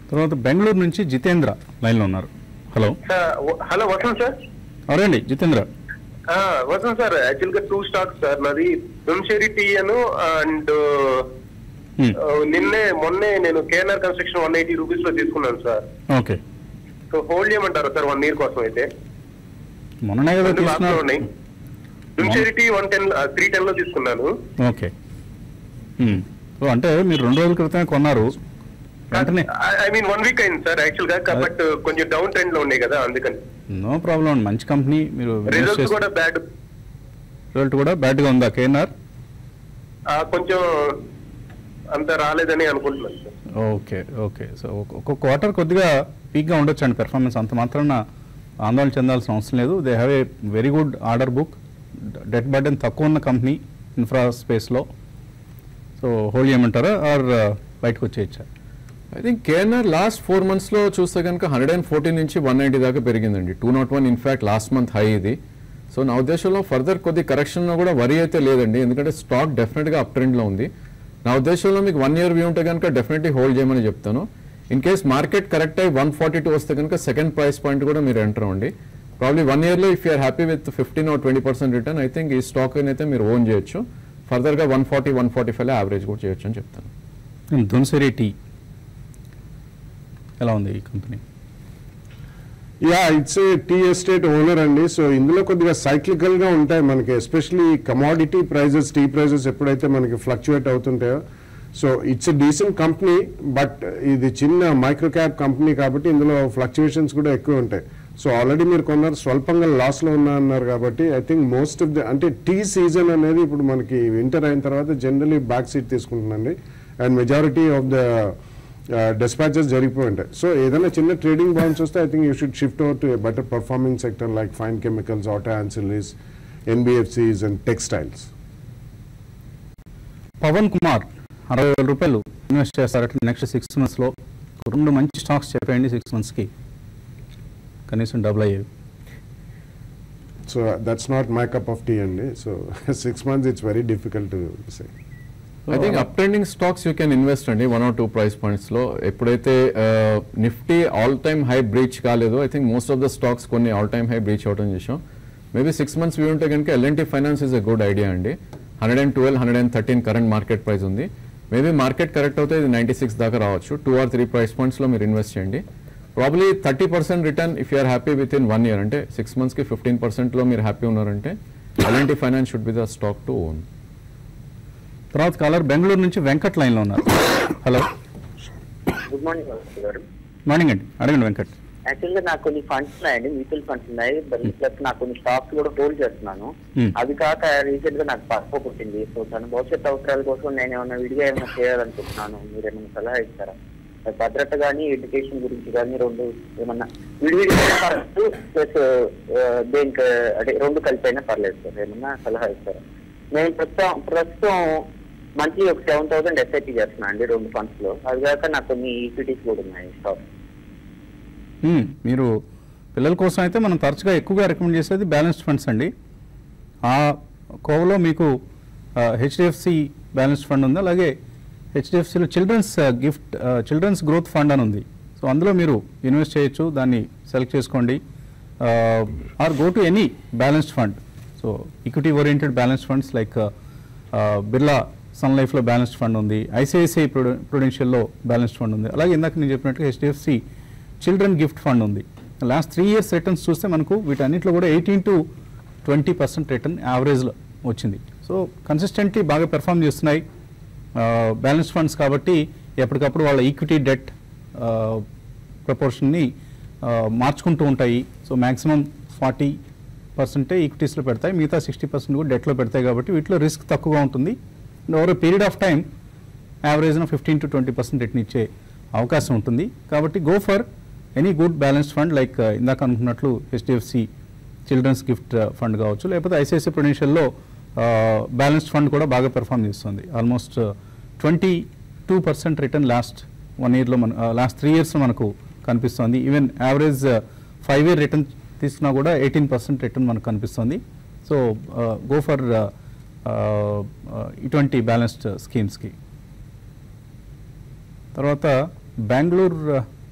తర్వాత బెంగళూరు నుంచి జితేంద్ర లైన్లో ఉన్నారు hello sir hello Vasant sir ఎవరండి జితేంద్ర ఆ, వసంత్ సార్ యాక్చువల్ గా టూ స్టాక్స్ సార్ నాది దుమ్షేరి టీఎన్ అండ్ Hmm. నిన్నే మొన్నే నేను KNR construction one eighty rupees లో తీసుకున్నాను సార్ ఓకే సో హోల్డ్ చేయమంటారా సార్ వన్ ఇయర్ కోసం అయితే మొన్ననే కదా రెండు లాస్ట్ లో తీసుకున్నారు ఉన్నాయి దుమ్షేరిటీ వన్ టెన్ త్రీ టెన్ లో తీసుకున్నాను ఓకే మ్మ్. సో అంటే మీరు రెండు రోజుల క్రితమే కొన్నారు వెంటనే ఐ మీన్ వన్ వీక్ అయింది సార్ యాక్చువల్ గా బట్ కొంచెం డౌన్ ట్రెండ్ లో ఉన్నాయి కదా అందుకని నో ప్రాబ్లం అండి మంచి కంపెనీ మీరు రిజల్ట్స్ కూడా బ్యాడ్ రిజల్ట్ కూడా బ్యాడ్గా ఉందా కేఎన్ఆర్ కొంచెం అంత రాలేదని అనుకుంటున్నాను సార్ ఓకే ఓకే సో ఒక క్వార్టర్ కొద్దిగా వీక్గా ఉండొచ్చు అండి పెర్ఫార్మెన్స్ అంత మాత్రాన ఆందోళన చెందాల్సిన అవసరం లేదు they have a very good order book debt burden తక్కువ ఉన్న కంపెనీ ఇన్ఫ్రా స్పేస్లో సో హోల్డ్ చేయమంటారా ఆర్ బయటకు వచ్చేయచ్చా I think KNR last four మంత్స్లో చూస్తే కనుక హండ్రెడ్ అండ్ ఫోర్టీన్ నుంచి వన్ నైంటీ దాకా పెరిగిందండి two not one in fact last month high ఇది సో నా ఉద్దేశంలో ఫర్దర్ కొద్ది కరెక్షన్ కూడా వరి అయితే లేదండి ఎందుకంటే స్టాక్ డెఫినెట్గా అప్ ట్రెండ్లో ఉంది నా ఉద్దేశంలో మీకు వన్ ఇయర్ వ్యూ ఉంటే కనుక డెఫినెట్లీ హోల్డ్ చేయమని చెప్తాను ఇన్ కేస్ మార్కెట్ కరెక్ట్ అయ్యి వన్ ఫార్టీ టూ వస్తే కనుక సెకండ్ ప్రైస్ పాయింట్ కూడా మీరు ఎంటర్ అవ్వండి ప్రాబ్లీ వన్ ఇయర్లో if you're happy with fifteen or twenty percent return I think ఈ స్టాక్ అయితే మీరు ఓన్ చేయొచ్చు ఫర్దర్గా one forty one forty five average కూడా చేయొచ్చు అని చెప్తాను దున్సెరీ టీ ఎలా ఉంది ఈ company yeah it's a tea estate owner అండి సో ఇందులో కొద్దిగా సైక్లికల్ గా ఉంటాయి మనకి especially commodity prices tea prices ఎప్పుడైతే మనకి ఫ్లక్చుయేట్ అవుతుంటాయో so it's a decent company but ఇది చిన్న మైక్రో క్యాప్ కంపెనీ కాబట్టి ఇందులో ఫ్లక్చుయేషన్స్ కూడా ఎక్కువ ఉంటాయి సో ఆల్రెడీ మీరు కొన్నారు స్వల్పంగా లాస్ లో ఉన్నా అన్నారు కాబట్టి I think most of the అంటే టీ సీజన్ అనేది ఇప్పుడు మనకి వింటర్ అయిన తర్వాత జనరలీ బ్యాక్ సీట్ తీసుకుంటుందండి and majority of the dispatches జరిగిపోయి ఉంటాయి సో ఏదైనా చిన్న ట్రేడింగ్ బౌన్స్ వస్తే I think you should shift over to better performing sector like fine chemicals auto ancillaries NBFCs and textiles Pavan Kumar అరవై వేల రూపాయలు ఇన్వెస్ట్ చేస్తారట నెక్స్ట్ సిక్స్ మంత్స్లో రెండు మంచి స్టాక్స్ చెప్పేయండి సిక్స్ మంత్స్కి కనీసం డబుల్ అయ్యేవి so that's not my cup of tea అండి so six months it's very difficult to say I think up trending stocks you can invest అండి one or two price points లో ఎప్పుడైతే Nifty all time high breach కాలేదో I think most of the stocks కొన్ని all time high breach అవడం చేసాం maybe six months view ఉంటే కనుక LNT finance is a good idea అండి hundred and twelve hundred and thirteen current market price ఉంది maybe market correct అవుతే ఇది ninety six దాకా రావచ్చు టూ ఆర్ త్రీ ప్రైస్ పాయింట్స్లో మీరు ఇన్వెస్ట్ చేయండి probably thirty percent return if you're happy with in one year అంటే సిక్స్ మంత్స్కి ఫిఫ్టీన్ పర్సెంట్లో మీరు హ్యాపీ ఉన్నారంటే LNT finance should be the stock to own తర్వాత కాలర్ బెంగళూరు నుంచి వెంకట్ లైన్లో ఉన్నారు హలో గుడ్ మార్నింగ్ గారు మార్నింగ్ అండి అడగండి వెంకట్ యాక్చువల్ గా నాకు కొన్ని ఫండ్స్ ఉన్నాయండి మ్యూచువల్ ఫండ్స్ ఉన్నాయి ప్లస్ నాకు కొన్ని స్టాక్స్ కూడా హోల్డ్ చేస్తున్నాను Hmm. అది కాక రీసెంట్ గా నాకు పర్పో పుట్టింది సో తన భవిష్యత్ అవసరాల కోసం నేను ఏమైనా విడిగా ఏమైనా చేయాలనుకుంటున్నాను మీరు ఏమైనా సలహా ఇస్తారా భద్రత కానీ ఎడ్యుకేషన్ గురించి కానీ రెండు ఏమన్నా విడివిడిగా ప్లస్ దేనికి అంటే రెండు కలిపి అయినా పర్లేదు సార్ ఏమన్నా సలహా ఇస్తారా నేను ప్రస్తుతం ప్రస్తుతం మంత్లీ ఒక సెవెన్ థౌసండ్ ఎస్ఐపి చేస్తున్నాను అండి రెండు ఫండ్స్ లో అది కాక నాకు కొన్ని ఈక్విటీస్ కూడా ఉన్నాయి స్టాక్స్ మ్మ్. మీరు పిల్లల కోసం అయితే మనం తరచుగా ఎక్కువగా రికమెండ్ చేసేది బ్యాలెన్స్డ్ ఫండ్స్ అండి ఆ కోవలో మీకు హెచ్డిఎఫ్సి బ్యాలెన్స్డ్ ఫండ్ ఉంది అలాగే హెచ్డిఎఫ్సిలో children's gift children's growth fund అని ఉంది సో అందులో మీరు ఇన్వెస్ట్ చేయొచ్చు దాన్ని సెలెక్ట్ చేసుకోండి or go to any balanced fund so equity oriented balanced funds like Birla sun లైఫ్లో బ్యాలెన్స్డ్ ఫండ్ ఉంది ఐసిఐసిఐ ప్రొడెన్షియల్లో బ్యాలెన్స్డ్ ఫండ్ ఉంది అలాగే ఇందాక నేను చెప్పినట్టుగా హెచ్డిఎఫ్సి చిల్డ్రన్ గిఫ్ట్ ఫండ్ ఉంది లాస్ట్ త్రీ ఇయర్స్ రిటర్న్స్ చూస్తే మనకు వీటన్నిటిలో కూడా eighteen to twenty percent return యావరేజ్లో వచ్చింది సో కన్సిస్టెంట్లీ బాగా పెర్ఫామ్ చేస్తున్నాయి బ్యాలెన్స్ ఫండ్స్ కాబట్టి ఎప్పటికప్పుడు వాళ్ళ ఈక్విటీ డెట్ ప్రపోర్షన్ని మార్చుకుంటూ ఉంటాయి సో మ్యాక్సిమం ఫార్టీ పర్సెంటే ఈక్విటీస్లో పెడతాయి మిగతా సిక్స్టీ పర్సెంట్ కూడా డెట్లో పెడతాయి కాబట్టి వీటిలో రిస్క్ తక్కువగా ఉంటుంది ఓవర్ పీరియడ్ ఆఫ్ టైం యావరేజ్న fifteen to twenty percent return ఇచ్చే అవకాశం ఉంటుంది కాబట్టి go for any good balanced fund like ఇందాక అనుకున్నట్లు హెచ్డిఎఫ్సి చిల్డ్రన్స్ గిఫ్ట్ ఫండ్ కావచ్చు లేకపోతే ఐసిఐసిఐ ప్రొడెన్షియల్లో బ్యాలెన్స్డ్ ఫండ్ కూడా బాగా పెర్ఫామ్ చేస్తుంది almost twenty two percent return last one ఇయర్లో మన లాస్ట్ త్రీ ఇయర్స్లో మనకు కనిపిస్తుంది even average five year return తీసుకున్నా కూడా ఎయిటీన్ పర్సెంట్ రిటర్న్ మనకు కనిపిస్తుంది సో గో ఫర్ ఇటువంటి బ్యాలెన్స్డ్ స్కీమ్స్కి తర్వాత బెంగళూరు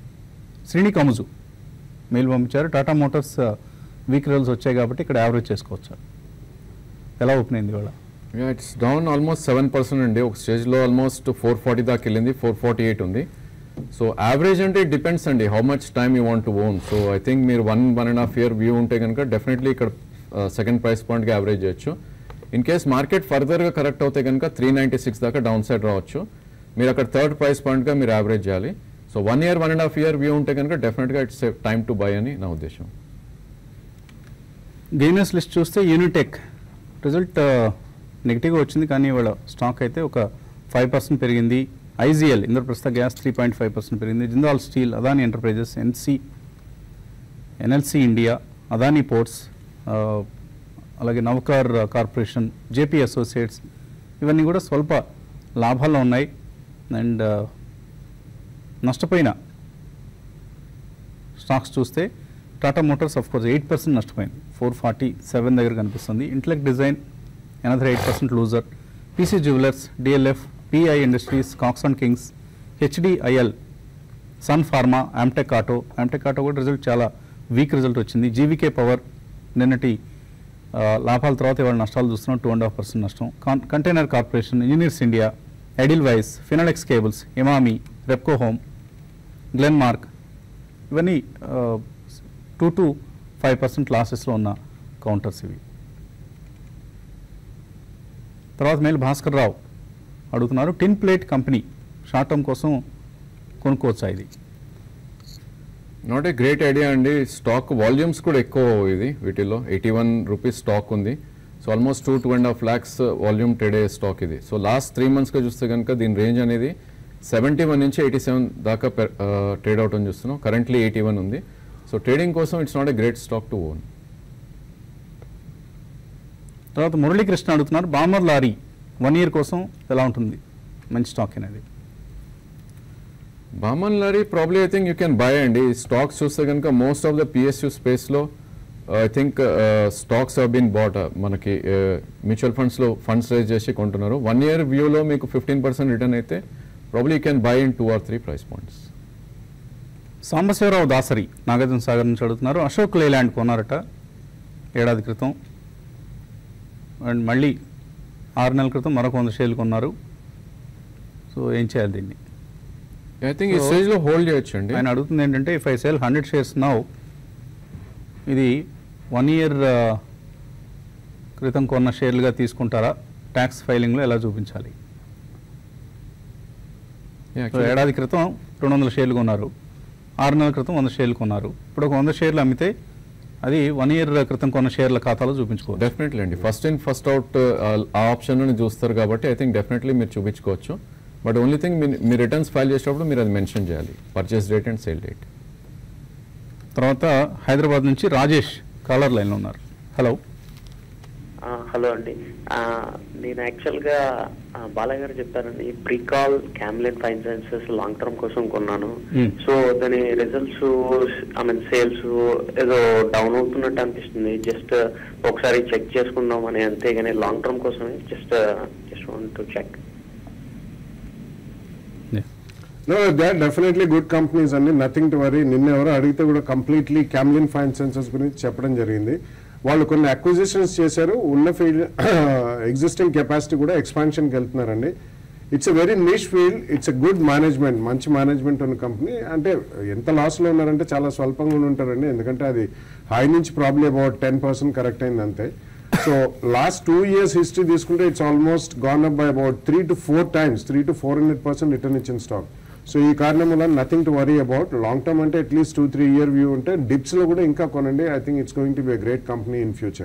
శ్రీని కముజు మెయిల్ పంపించారు టాటా మోటార్స్ వీక్ రిజల్ట్స్ వచ్చాయి కాబట్టి ఇక్కడ యావరేజ్ చేసుకోవచ్చు ఎలా ఓపెన్ అయింది ఇవాళ it's down almost seven percent అండి ఒక స్టేజ్లో ఆల్మోస్ట్ ఫోర్ ఫార్టీ దాకా వెళ్ళింది ఫోర్ ఫార్టీ ఎయిట్ ఉంది సో యావరేజ్ అంటే ఇట్ డిపెండ్స్ అండి how much time you want to own so I think మీరు one one and half year view ఉంటే కనుక డెఫినెట్లీ ఇక్కడ సెకండ్ ప్రైస్ పాయింట్కి యావరేజ్ చేయొచ్చు ఇన్ కేస్ మార్కెట్ ఫర్దర్గా కరెక్ట్ అవుతే కనుక త్రీ నైంటీ సిక్స్ దాకా డౌన్ సైడ్ రావచ్చు మీరు అక్కడ థర్డ్ ప్రైస్ పాయింట్గా మీరు యావరేజ్ చేయాలి so one year one and half year view ఉంటే కనుక డెఫినెట్గా ఇట్స్ టైమ్ టు బై అని నా ఉద్దేశం గెయినర్స్ లిస్ట్ చూస్తే యూనిటెక్ రిజల్ట్ నెగిటివ్గా వచ్చింది కానీ ఇవాళ స్టాక్ అయితే ఒక ఫైవ్ పర్సెంట్ పెరిగింది IGL Indraprastha gas three point five percent పెరిగింది Jindal steel Adani enterprises NC NLC India Adani ports ఆ, అలాగే నవకార్ కార్పొరేషన్ జేపీ అసోసియేట్స్ ఇవన్నీ కూడా స్వల్ప లాభాల్లో ఉన్నాయి అండ్ నష్టపోయిన స్టాక్స్ చూస్తే Tata motors of course eight percent నష్టపోయింది ఫోర్ ఫార్టీ సెవెన్ దగ్గర కనిపిస్తుంది intellect design another eight percent loser PC jewellers DLF PI industries Cox and Kings HDIL sun pharma Amtek auto Amtek auto కూడా result చాలా weak result వచ్చింది GVK power నిన్నటి ఆ, లాభాల తర్వాత ఇవాళ నష్టాలు చూస్తున్నాం టూ అండ్ హాఫ్ పర్సెంట్ నష్టం con container corporation engineers India Edelweiss Finolex cables Emami Repco home Glenmark ఇవన్నీ టూ టు ఫైవ్ పర్సెంట్ లాసెస్లో ఉన్న కౌంటర్స్ ఇవి తర్వాత మేలు భాస్కర్ రావు అడుగుతున్నారు tin plate company short term కోసం కొనుక్కోవచ్చా ఇది నాట్ ఏ గ్రేట్ ఐడియా అండి స్టాక్ వాల్యూమ్స్ కూడా ఎక్కువ ఇది వీటిలో ఎయిటీ వన్ రూపీస్ స్టాక్ ఉంది so almost two two and half lakhs volume trade అయ్యే స్టాక్ ఇది సో లాస్ట్ త్రీ మంత్స్గా చూస్తే కనుక దీని రేంజ్ అనేది సెవెంటీ వన్ నుంచి ఎయిటీ సెవెన్ దాకా ట్రేడ్ అవుట్ అని చూస్తున్నాం కరెంట్లీ ఎయిటీ వన్ ఉంది సో ట్రేడింగ్ కోసం it's not a great stock to own తర్వాత మురళీకృష్ణ అడుగుతున్నారు బామర్ లారీ వన్ ఇయర్ కోసం ఎలా ఉంటుంది మంచి స్టాక్ అనేది Balmer Lawrie probably I think you can buy అండి స్టాక్స్ చూస్తే కనుక మోస్ట్ ఆఫ్ ద పిఎస్యూ స్పేస్లో I think stocks have been bought మనకి మ్యూచువల్ ఫండ్స్లో ఫండ్స్ రైజ్ చేసి కొంటున్నారు వన్ ఇయర్ వ్యూలో మీకు ఫిఫ్టీన్ పర్సెంట్ రిటర్న్ అయితే probably you can buy in two or three price points Sambasivarao Dasari Nagarjuna Sagar నుంచి అడుగుతున్నారు అశోక్ లేలాండ్ కొన్నారట ఏడాది క్రితం అండ్ మళ్ళీ ఆరు నెలల క్రితం మరొక వంద షేర్లు కొన్నారు సో ఏం చేయాలి దీన్ని ఐ థింక్ ఈ So, స్టేజ్లో హోల్డ్ చేయొచ్చు అండి ఆయన అడుగుతుంది ఏంటంటే if I sale hundred shares now ఇది వన్ ఇయర్ క్రితం కొన్న షేర్లుగా తీసుకుంటారా ట్యాక్స్ ఫైలింగ్లో ఎలా చూపించాలి సో ఏడాది క్రితం రెండు వందల షేర్లు కొన్నారు ఆరు నెలల క్రితం వంద షేర్లు కొన్నారు ఇప్పుడు ఒక వంద షేర్లు అమ్మితే అది వన్ ఇయర్ క్రితం కొన్న షేర్ల ఖాతాలో చూపించుకోవచ్చు డెఫినెట్లీ అండి ఫస్ట్ ఇన్ ఫస్ట్ అవుట్ ఆ ఆప్షన్లోనే చూస్తారు కాబట్టి ఐ థింక్ డెఫినెట్లీ మీరు చూపించుకోవచ్చు బట్ ఓన్లీ థింగ్ మీ రిటర్న్స్ ఫైల్ చేసేటప్పుడు మీరు అది మెన్షన్ చేయాలి purchase date and sale date తర్వాత హైదరాబాద్ నుంచి రాజేష్ కాలర్ లైన్లో ఉన్నారు హలో ఆ, హలో అండి ఆ, నేను యాక్చువల్గా ఆ, బాలయ్య గారు చెప్పారండి Pricol Camlin finances long term కోసం కొన్నాను Hmm. సో దాని రిజల్ట్స్ ఐ మీన్ సేల్స్ ఏదో డౌన్ అవుతున్నట్టు అనిపిస్తుంది జస్ట్ ఒకసారి చెక్ చేసుకుందాం అని అంతే కానీ లాంగ్ టర్మ్ కోసమే just just want to check no they definitely good companies అండి నథింగ్ టు వరీ నిన్న ఎవరో అడిగితే కూడా కంప్లీట్లీ క్యామ్లిన్ ఫైన్ సెన్సెస్ గురించి చెప్పడం జరిగింది వాళ్ళు కొన్ని అక్విజిషన్స్ చేశారు ఉన్న ఫీల్డ్ ఎగ్జిస్టింగ్ కెపాసిటీ కూడా ఎక్స్పాన్షన్కి వెళ్తున్నారండి it's a very niche field it's a good management మంచి మేనేజ్మెంట్ ఉన్న కంపెనీ అంటే ఎంత లాస్లో ఉన్నారంటే చాలా స్వల్పంగా ఉండి ఉంటారండి ఎందుకంటే అది హై నుంచి probably about ten percent correct అయింది అంతే so last two years history తీసుకుంటే it's almost gone up by about three to four times three to four hundred percent return ఇచ్చిన స్టాక్ సో ఈ కారణం వల్ల nothing to worry about long term అంటే at least two three year view ఉంటే dips లో కూడా ఇంకా కొనండి I think it's going to be great company in future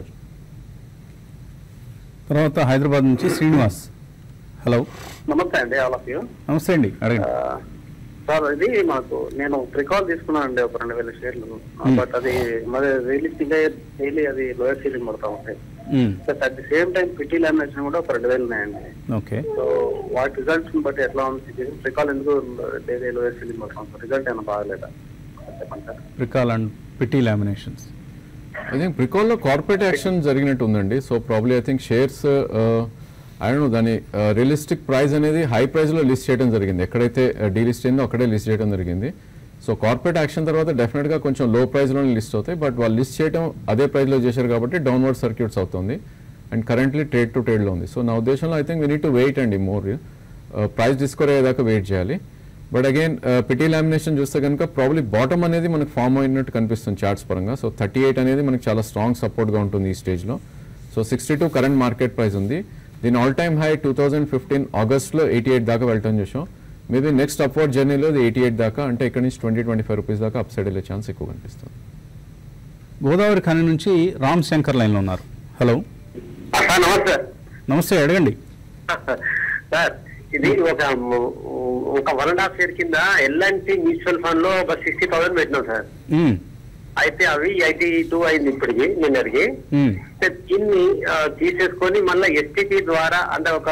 తర్వాత హైదరాబాద్ నుంచి శ్రీనివాస్ హలో నమస్తే అండి ఆల్ ఆఫ్ యూ నమస్తే అండి అడగండి సార్ ఇది మాకు నేను ప్రికాల్ తీసుకున్నాను అండి ఒక రెండు వేల షేర్లు Hmm. బట్ అది మరి రియలిస్టిక్ గా డైలీ అది లోయర్ సీలింగ్ పడతా ఉంటాయి మ్మ్. But at the same time PT lamination కూడా ఒక రెండు వేలు ఉన్నాయండి ఓకే సో వాటి రిజల్ట్స్ బట్టి ఎట్లా ఉంది ప్రికాల్ ఎందుకు డైలీ లోయర్ సీలింగ్ పడతా ఉంటుంది రిజల్ట్ ఏమైనా బాగలేదా చెప్పండి sir Pricol and PT laminations I think ప్రికాల్లో కార్పొరేట్ యాక్షన్ జరిగినట్టు ఉందండి so probably I think shares I don't దాని రియలిస్టిక్ ప్రైస్ అనేది హై ప్రైస్లో లిస్ట్ చేయడం జరిగింది ఎక్కడైతే డీలిస్ట్ అయిందో అక్కడే లిస్ట్ చేయడం జరిగింది సో కార్పొరేట్ యాక్షన్ తర్వాత డెఫినెట్గా కొంచెం లో ప్రైస్లోనే లిస్ట్ అవుతాయి బట్ వాళ్ళు లిస్ట్ చేయడం అదే ప్రైస్లో చేశారు కాబట్టి డౌన్వర్డ్ సర్క్యూట్స్ అవుతుంది అండ్ కరెంట్లీ ట్రేడ్ టు ట్రేడ్లో ఉంది సో నా ఉద్దేశంలో I think we need to wait అండి మోర్ ప్రైస్ డిస్కవర్ అయ్యేదాకా వెయిట్ చేయాలి బట్ అగైన్ పిటీ లామినేషన్ చూస్తే కనుక ప్రాబ్లీ బాటమ్ అనేది మనకు ఫామ్ అయినట్టు కనిపిస్తుంది చార్ట్స్ పరంగా సో థర్టీ ఎయిట్ అనేది మనకి చాలా స్ట్రాంగ్ సపోర్ట్గా ఉంటుంది ఈ స్టేజ్లో so sixty two current market price ఉంది దీని all time high two thousand fifteen ఆగస్ట్లో ఎయిటీ ఎయిట్ దాకా వెళ్ళటం చూసాం మేబీ నెక్స్ట్ అప్వర్డ్ జర్నీలో ఇది ఎయిటీ ఎయిట్ దాకా అంటే ఇక్కడ నుంచి ట్వంటీ ట్వంటీ ఫైవ్ రూపీస్ దాకా అప్ సైడ్ వెళ్ళే ఛాన్స్ ఎక్కువ కనిపిస్తుంది గోదావరి ఖని నుంచి రామ్ శంకర్ లైన్లో ఉన్నారు హలో సార్ నమస్తే నమస్తే అడగండి సార్ ఇది ఒక ఒక వన్ అండ్ హాఫ్ ఇయర్ కింద ఎల్ఎన్టీ మ్యూచువల్ ఫండ్ లో ఒక సిక్స్టీ థౌసండ్ పెట్టినాం సార్ మ్మ్. అయితే అవి ఎయిటీ టూ అయింది ఇప్పటికి నిన్నటికి మ్మ్. అయితే దీన్ని ఆ, తీసేసుకొని మళ్ళీ ఎస్టీపీ ద్వారా అంటే ఒక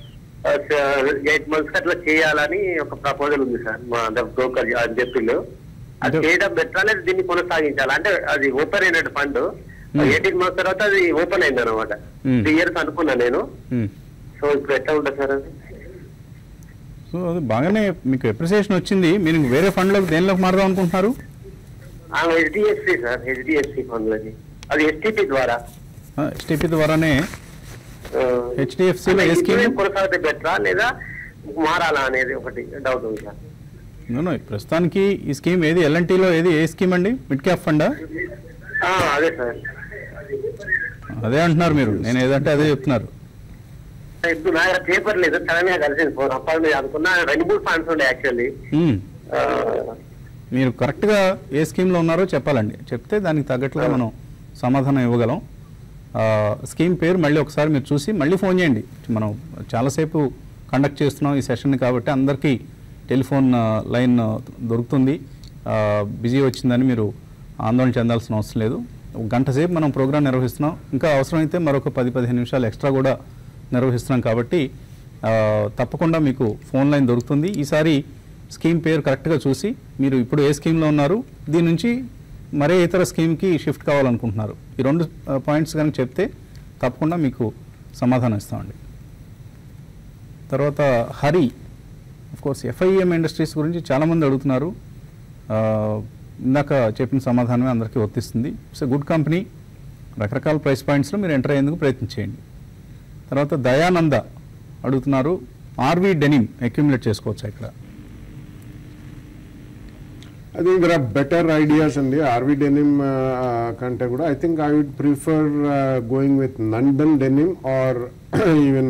ఎయిట్ మంత్స్ అట్లా చేయాలని ఒక ప్రపోజల్ ఉంది సార్ మా బ్రోకర్ చెప్పిళ్ళు అది అంటే- చేయడం బెటర్ లేదా దీన్ని కొనసాగించాలి అంటే అది ఓపెన్ అయినట్టు ఫండ్ ఎయిటీన్ మంత్స్ తర్వాత అది ఓపెన్ అయింది అనమాట Hmm. త్రీ ఇయర్స్ అనుకున్నా నేను మ్మ్. సో ఇప్పుడు ఎట్లా ఉంటుంది సార్ అది సో అది బాగానే మీకు ఎప్రిసియేషన్ వచ్చింది మీరు ఇంక వేరే ఫండ్లోకి దేనిలోకి మారదాం అనుకుంటున్నారు హెచ్డిఎఫ్సి సార్ హెచ్డిఎఫ్సి ఫండ్లది అది ఎస్టీపీ ద్వారా ఎస్టీపీ ద్వారానే ఆ, HDFC లో అంటే ఏ scheme? ఇప్పుడే కొనసాగితే బెటరా లేదా మారాలా అనేది ఒకటి డౌట్ ఉంది సార్ No, no, ప్రస్తుతానికి ఈ స్కీమ్ ఏది ఎల్ఎన్టీలో ఏది ఏ స్కీమ్ అండి మిడ్ క్యాప్ ఫండా ఆ, అదే సార్ అదే అంటున్నారు మీరు నేను ఏదంటే అదే చెప్తున్నారు ఇప్పుడు నా దగ్గర పేపర్ లేదు సడన్ గా కలిసింది ఫోన్ అప్పుడు నేను అనుకున్నా రెండు మూడు ఫండ్స్ ఉండే యాక్చువల్లీ మ్మ్. మీరు కరెక్ట్గా ఏ స్కీమ్లో ఉన్నారో చెప్పాలండి చెప్తే దానికి తగ్గట్లుగా మనం సమాధానం ఇవ్వగలం ఆ, స్కీమ్ పేరు మళ్ళీ ఒకసారి మీరు చూసి మళ్ళీ ఫోన్ చేయండి మనం చాలాసేపు కండక్ట్ చేస్తున్నాం ఈ సెషన్ కాబట్టి అందరికీ టెలిఫోన్ ఆ, లైన్ ఆ, దొరుకుతుంది ఆ, బిజీ వచ్చిందని మీరు ఆందోళన చెందాల్సిన అవసరం లేదు ఒక గంట సేపు మనం ప్రోగ్రాం నిర్వహిస్తున్నాం ఇంకా అవసరమైతే మరొక పది పదిహేను నిమిషాలు ఎక్స్ట్రా కూడా నిర్వహిస్తున్నాం కాబట్టి ఆ, తప్పకుండా మీకు ఫోన్ లైన్ దొరుకుతుంది ఈసారి స్కీమ్ పేరు కరెక్ట్గా చూసి మీరు ఇప్పుడు ఏ స్కీమ్లో ఉన్నారు దీని నుంచి మరే ఇతర స్కీమ్కి షిఫ్ట్ కావాలనుకుంటున్నారు ఈ రెండు పాయింట్స్ కనుక చెప్తే తప్పకుండా మీకు సమాధానం ఇస్తామండి తర్వాత హరి కోర్స్ ఎఫ్ఐఎం ఇండస్ట్రీస్ గురించి చాలామంది అడుగుతున్నారు ఆ, ఇందాక చెప్పిన సమాధానమే అందరికీ వర్తిస్తుంది ఇట్స్ ఎ గుడ్ కంపెనీ రకరకాల ప్రైస్ పాయింట్స్లో మీరు ఎంటర్ అయ్యేందుకు ప్రయత్నం చేయండి తర్వాత దయానంద అడుగుతున్నారు ఆర్వి డెనిమ్ అక్యుములేట్ చేసుకోవచ్చా ఇక్కడ I think there are better ideas in the RV denim uh, uh, కంటే కూడా I think I would prefer going with Nandan denim or even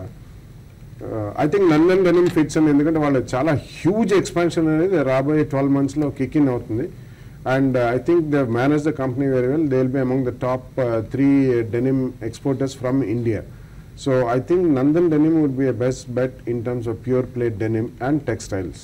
I think Nandan denim fits అని ఎందుకంటే వాళ్ళు చాలా హ్యూజ్ ఎక్స్పాన్షన్ అనేది రాబోయే ట్వెల్వ్ మంత్స్లో కిక్ ఇన్ అవుతుంది and I think the manage the company very well they will be among the top three denim exporters from India so I think Nandan denim would be a best bet in terms of pure play denim and textiles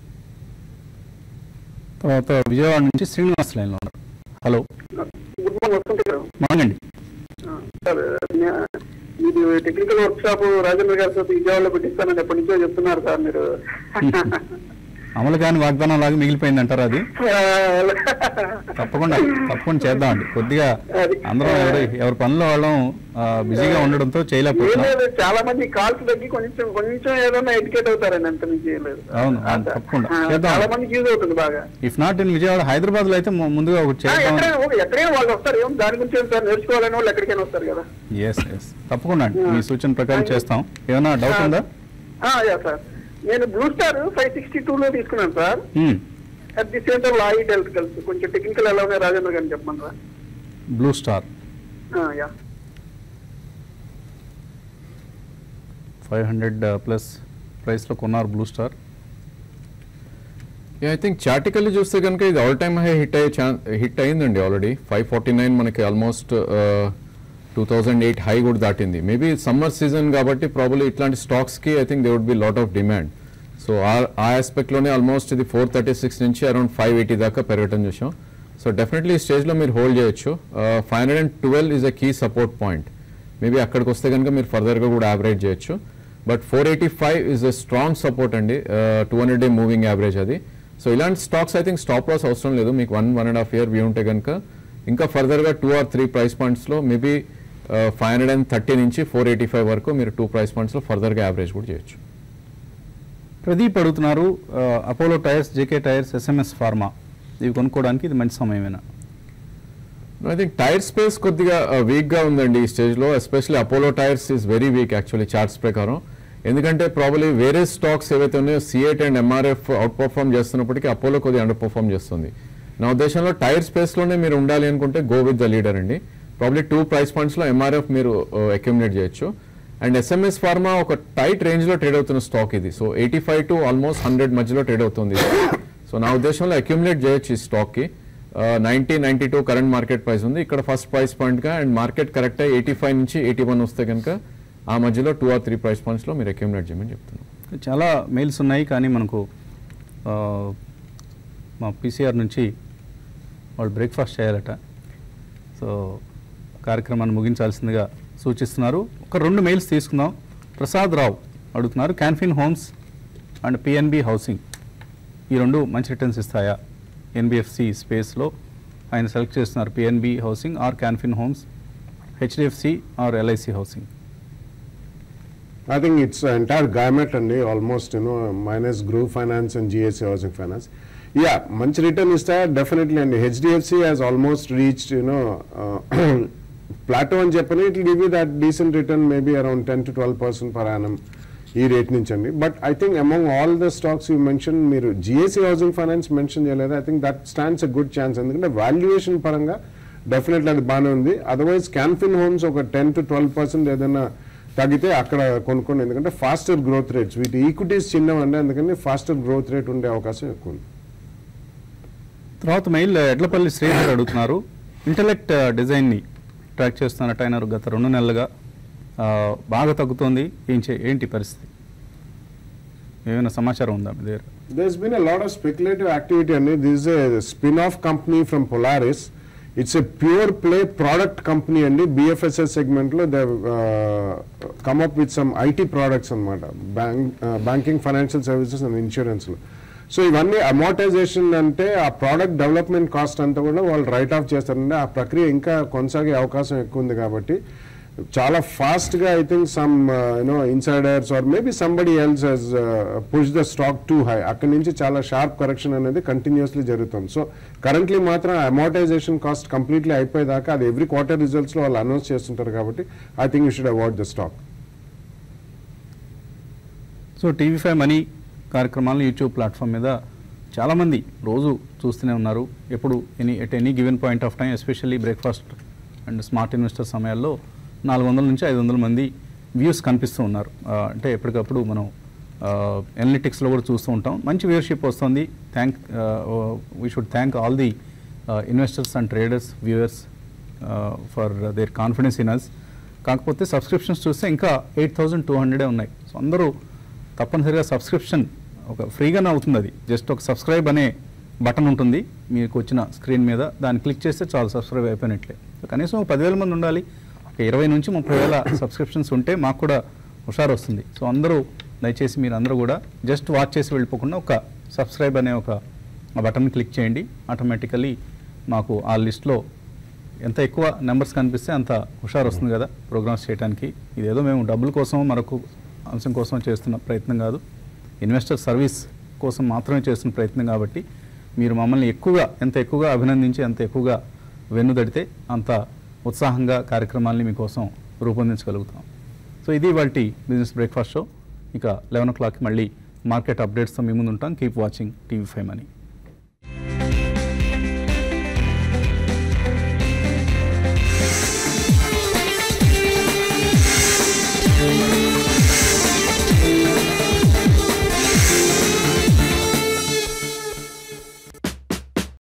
తర్వాత విజయవాడ నుంచి శ్రీనివాస్ లైన్లో ఉన్నారు hello good morning వస్తుంటే గారు morning sir నే- ఇది technical work shop Rajendra గారితో విజయవాడలో పెట్టిస్తానని ఎప్పటి నుంచో చెప్తున్నారు సార్ మీరు అమలు కాని వాగ్దానం లాగా మిగిలిపోయింది అంటారు అది తప్పకుండా తప్పకుండా చేద్దామండి కొద్దిగా అందరం ఎవరి ఎవరి పనిలో వాళ్ళం ఆ, బిజీగా ఉండడంతో ఏం చేయలేకపోతున్నాం లేదు చాలా మంది కాల్స్ తగ్గి కొంచెం కొంచెం ఏదైనా ఎడ్యుకేట్ అవుతారని అంత నుంచి ఏం లేదు అవును, అవును, తప్పకుండా. ఆ, చేద్దాం. చాలా మందికి యూజ్ అవుతుంది బాగా if not in Vijayawada Hyderabad లో అయితే ము- ముందుగా ఒకటి ఆ, చేద్దాం ఎక్కడైనా ఓకే, ఎక్కడైనా వాళ్ళు వస్తారు ఏం దాని గురించి ఏం సార్ నేర్చుకోవాలని వాళ్ళు ఎక్కడికైనా వస్తారు కదా ఎస్ ఎస్ తప్పకుండా అండి మీ సూచన ప్రకారం చేస్తాం ఏమైనా డౌట్ ఉందా ఆ, యా సార్ నేను blue star five sixty two లో తీసుకున్నాను సార్ మ్మ్. At the same time Lloyd health కలిసి కొంచెం టెక్నికల్ ఎలా ఉన్నాయి రాజేంద్ర గారిని చెప్పమన్నారా బ్లూ స్టార్ ఆ, యా ఫైవ్ హండ్రెడ్ ప్లస్ ప్రైస్లో కొన్నారు బ్లూ స్టార్ ఐ థింక్ చాటికల్లీ చూస్తే కనుక ఇది ఆల్ టైమ్ హై హిట్ అయ్యే ఛాన్స్ హిట్ అయిందండి ఆల్రెడీ ఫైవ్ ఫార్టీ నైన్ మనకి almost two thousand eight high కూడా దాటింది మేబీ సమ్మర్ సీజన్ కాబట్టి ప్రాబ్లీ ఇట్లాంటి స్టాక్స్కి I think they would be lot of demand so ఆ ఆ ఆస్పెక్ట్లోనే ఆల్మోస్ట్ ఇది ఫోర్ థర్టీ సిక్స్ నుంచి అరౌండ్ ఫైవ్ ఎయిటీ దాకా పెరగటం చూసాం సో డెఫినెట్లీ ఈ స్టేజ్లో మీరు హోల్డ్ చేయొచ్చు five hundred and twelve is a key support point maybe అక్కడికి వస్తే కనుక మీరు ఫర్దర్గా కూడా యావరేజ్ చేయొచ్చు but four eighty five is a strong support అండి two hundred day moving average అది సో ఇలాంటి stocks I think stop loss అవసరం లేదు మీకు one one and half year view ఉంటే కనుక ఇంకా ఫర్దర్గా టూ ఆర్ త్రీ ప్రైస్ పాయింట్స్లో maybe five hundred and thirty నుంచి ఫోర్ ఎయిటీ ఫైవ్ వరకు మీరు టూ ప్రైస్ పాయింట్స్లో ఫర్దర్గా యావరేజ్ కూడా చేయొచ్చు ప్రదీప్ అడుగుతున్నారు ఆ, Apollo tyres JK tyres SMS pharma ఇవి కొనుక్కోవడానికి ఇది మంచి సమయమేనా ఐ థింక్ టైర్ స్పేస్ కొద్దిగా వీక్ గా ఉందండి ఈ స్టేజ్ లో especially Apollo tyres is very weak actually charts ప్రకారం ఎందుకంటే ప్రాబ్లీ వేరే స్టాక్స్ ఏవైతే ఉన్నాయో CEAT and MRF outperform చేస్తున్నప్పటికీ అపోలో కొద్దిగా అండర్ పర్ఫామ్ చేస్తుంది నా ఉద్దేశంలో టైర్ స్పేస్ లోనే మీరు ఉండాలి అనుకుంటే గో విత్ ద లీడర్ అండి ప్రాబ్లీ టూ ప్రైస్ పాయింట్స్ లో ఎంఆర్ఎఫ్ మీరు అక్యుమిలేట్ చేయొచ్చు అండ్ ఎస్ఎంఎస్ ఫార్మా ఒక టైట్ రేంజ్ లో ట్రేడ్ అవుతున్న స్టాక్ ఇది so eighty five to almost hundred మధ్యలో ట్రేడ్ అవుతుంది సో నా ఉద్దేశంలో అక్యుమిలేట్ చేయొచ్చు ఈ స్టాక్ కి ninety ninety two current market price ఉంది ఇక్కడ ఫస్ట్ ప్రైస్ పాయింట్ గా and market correct eighty five నుంచి ఎయిటీ వన్ వస్తే కనుక ఆ మధ్యలో two or three price points లో మీరు అక్యుమిలేట్ చేయమని చెప్తున్నాను చాలా మెయిల్స్ ఉన్నాయి కానీ మనకు ఆ, మా పీసీఆర్ నుంచి వాళ్ళు బ్రేక్ఫాస్ట్ చేయాలట సో కార్యక్రమాన్ని ముగించాల్సిందిగా సూచిస్తున్నారు ఒక రెండు మెయిల్స్ తీసుకుందాం ప్రసాద్ రావు అడుగుతున్నారు Can Fin Homes and PNB housing ఈ రెండు మంచి రిటర్న్స్ ఇస్తాయా ఎన్బిఎఫ్సి స్పేస్లో ఆయన సెలెక్ట్ చేస్తున్నారు PNB housing or Can Fin Homes HDFC or LIC housing I think it's uh, entire gamut and almost you know minus Groove Finance and GSA Housing Finance. Yeah, మంచి return ఇస్తా definitely అండి HDFC has almost reached you know plateau అని చెప్పని it give you that decent return maybe around ten to twelve percent per annum ఈ rate నుంచి అండి but I think among all the stocks you mention మీరు GIC housing finance mention చేయలేదు I think that stands a good chance ఎందుకంటే valuation పరంగా definitely అది బాగానే ఉంది అదర్వైజ్ క్యాన్ఫిన్ హోమ్స్ ఒక టెన్ టు ట్వెల్వ్ పర్సెంట్ ఏదైనా తగ్గితే అక్కడ కొనుక్కోండి ఎందుకంటే ఫాస్టర్ గ్రోత్ రేట్స్ వీటి ఈక్విటీస్ చిన్నవండి అందుకని ఫాస్టర్ గ్రోత్ రేట్ ఉండే అవకాశం ఎక్కువ ఉంది తర్వాత మెయిల్ ఎడ్లపల్లి శ్రీధర్ అడుగుతున్నారు ఇంటలెక్ట్ డిజైన్ని ట్రాక్ చేస్తున్నట్టు ఆయన గత రెండు నెలలుగా ఆ, బాగా తగ్గుతోంది ఏం చే ఏంటి పరిస్థితి ఏమైనా సమాచారం ఉందా మీ దగ్గర There's been a lot of speculative activity and this is a spin-off company from Polaris. It's a pure play product company and BFSS segment లో they've uh, come up with some IT products అన్నమాట bank banking financial services and insurance లో so ఇవన్నీ amortisation అంటే ఆ product development cost అంతా కూడా వాళ్ళు right of చేస్తారంటే ఆ ప్రక్రియ ఇంకా కొనసాగే అవకాశం ఎక్కువ ఉంది కాబట్టి చాలా ఫాస్ట్ గా I think some you know insiders or maybe somebody else has push the stock to high అక్కడి నుంచి చాలా షార్ప్ కరెక్షన్ అనేది కంటిన్యూస్లీ జరుగుతుంది సో కరెంట్లీ మాత్రం అమోటైజేషన్ కాస్ట్ కంప్లీట్లీ అయిపోయేదాకా అది ఎవ్రీ క్వార్టర్ రిజల్ట్స్ లో వాళ్ళు అనౌన్స్ చేస్తుంటారు కాబట్టి I think you should avoid the stock so TV five money కార్యక్రమాలు యూట్యూబ్ ప్లాట్ఫామ్ మీద చాలామంది రోజు చూస్తూనే ఉన్నారు ఎప్పుడు any at any given point of time especially breakfast and smart investor సమయాల్లో నాలుగు వందల నుంచి ఐదు వందల మంది వ్యూస్ కనిపిస్తూ ఉన్నారు ఆ, అంటే ఎప్పటికప్పుడు మనం ఎనలిటిక్స్లో కూడా చూస్తూ ఉంటాం మంచి వ్యూవర్షిప్ వస్తుంది thank we should thank all the investors and traders viewers for their confidence in us కాకపోతే సబ్స్క్రిప్షన్స్ చూస్తే ఇంకా ఎయిట్ థౌజండ్ టూ హండ్రెడే ఉన్నాయి సో అందరూ తప్పనిసరిగా సబ్స్క్రిప్షన్ ఒక ఫ్రీగానే అవుతుంది అది జస్ట్ ఒక సబ్స్క్రైబ్ అనే బటన్ ఉంటుంది మీకు వచ్చిన స్క్రీన్ మీద దాన్ని క్లిక్ చేస్తే చాలు సబ్స్క్రైబ్ అయిపోయినట్లే సో కనీసం ఒక పదివేల మంది ఉండాలి ఒక ఇరవై నుంచి ముప్పై వేల సబ్స్క్రిప్షన్స్ ఉంటే మాకు కూడా హుషారు వస్తుంది సో అందరూ దయచేసి మీరు అందరూ కూడా జస్ట్ వాచ్ చేసి వెళ్ళిపోకుండా ఒక సబ్స్క్రైబ్ అనే ఒక బటన్ క్లిక్ చేయండి ఆటోమేటికలీ మాకు ఆ లిస్ట్లో ఎంత ఎక్కువ నెంబర్స్ కనిపిస్తే అంత హుషారు వస్తుంది కదా ప్రోగ్రామ్స్ చేయడానికి ఇదేదో మేము డబ్బుల కోసం మరొక అంశం కోసం చేస్తున్న ప్రయత్నం కాదు ఇన్వెస్టర్ సర్వీస్ కోసం మాత్రమే చేస్తున్న ప్రయత్నం కాబట్టి మీరు మమ్మల్ని ఎక్కువగా ఎంత ఎక్కువగా అభినందించి ఎంత ఎక్కువగా వెన్నుదడితే అంత ఉత్సాహంగా కార్యక్రమాల్ని మీకోసం రూపొందించగలుగుతాం సో ఇది వాళ్ళ బిజినెస్ బ్రేక్ఫాస్ట్ షో ఇక లెవెన్ ఓ క్లాక్కి మళ్ళీ మార్కెట్ అప్డేట్స్తో మీ ముందు ఉంటాం keep watching TV five money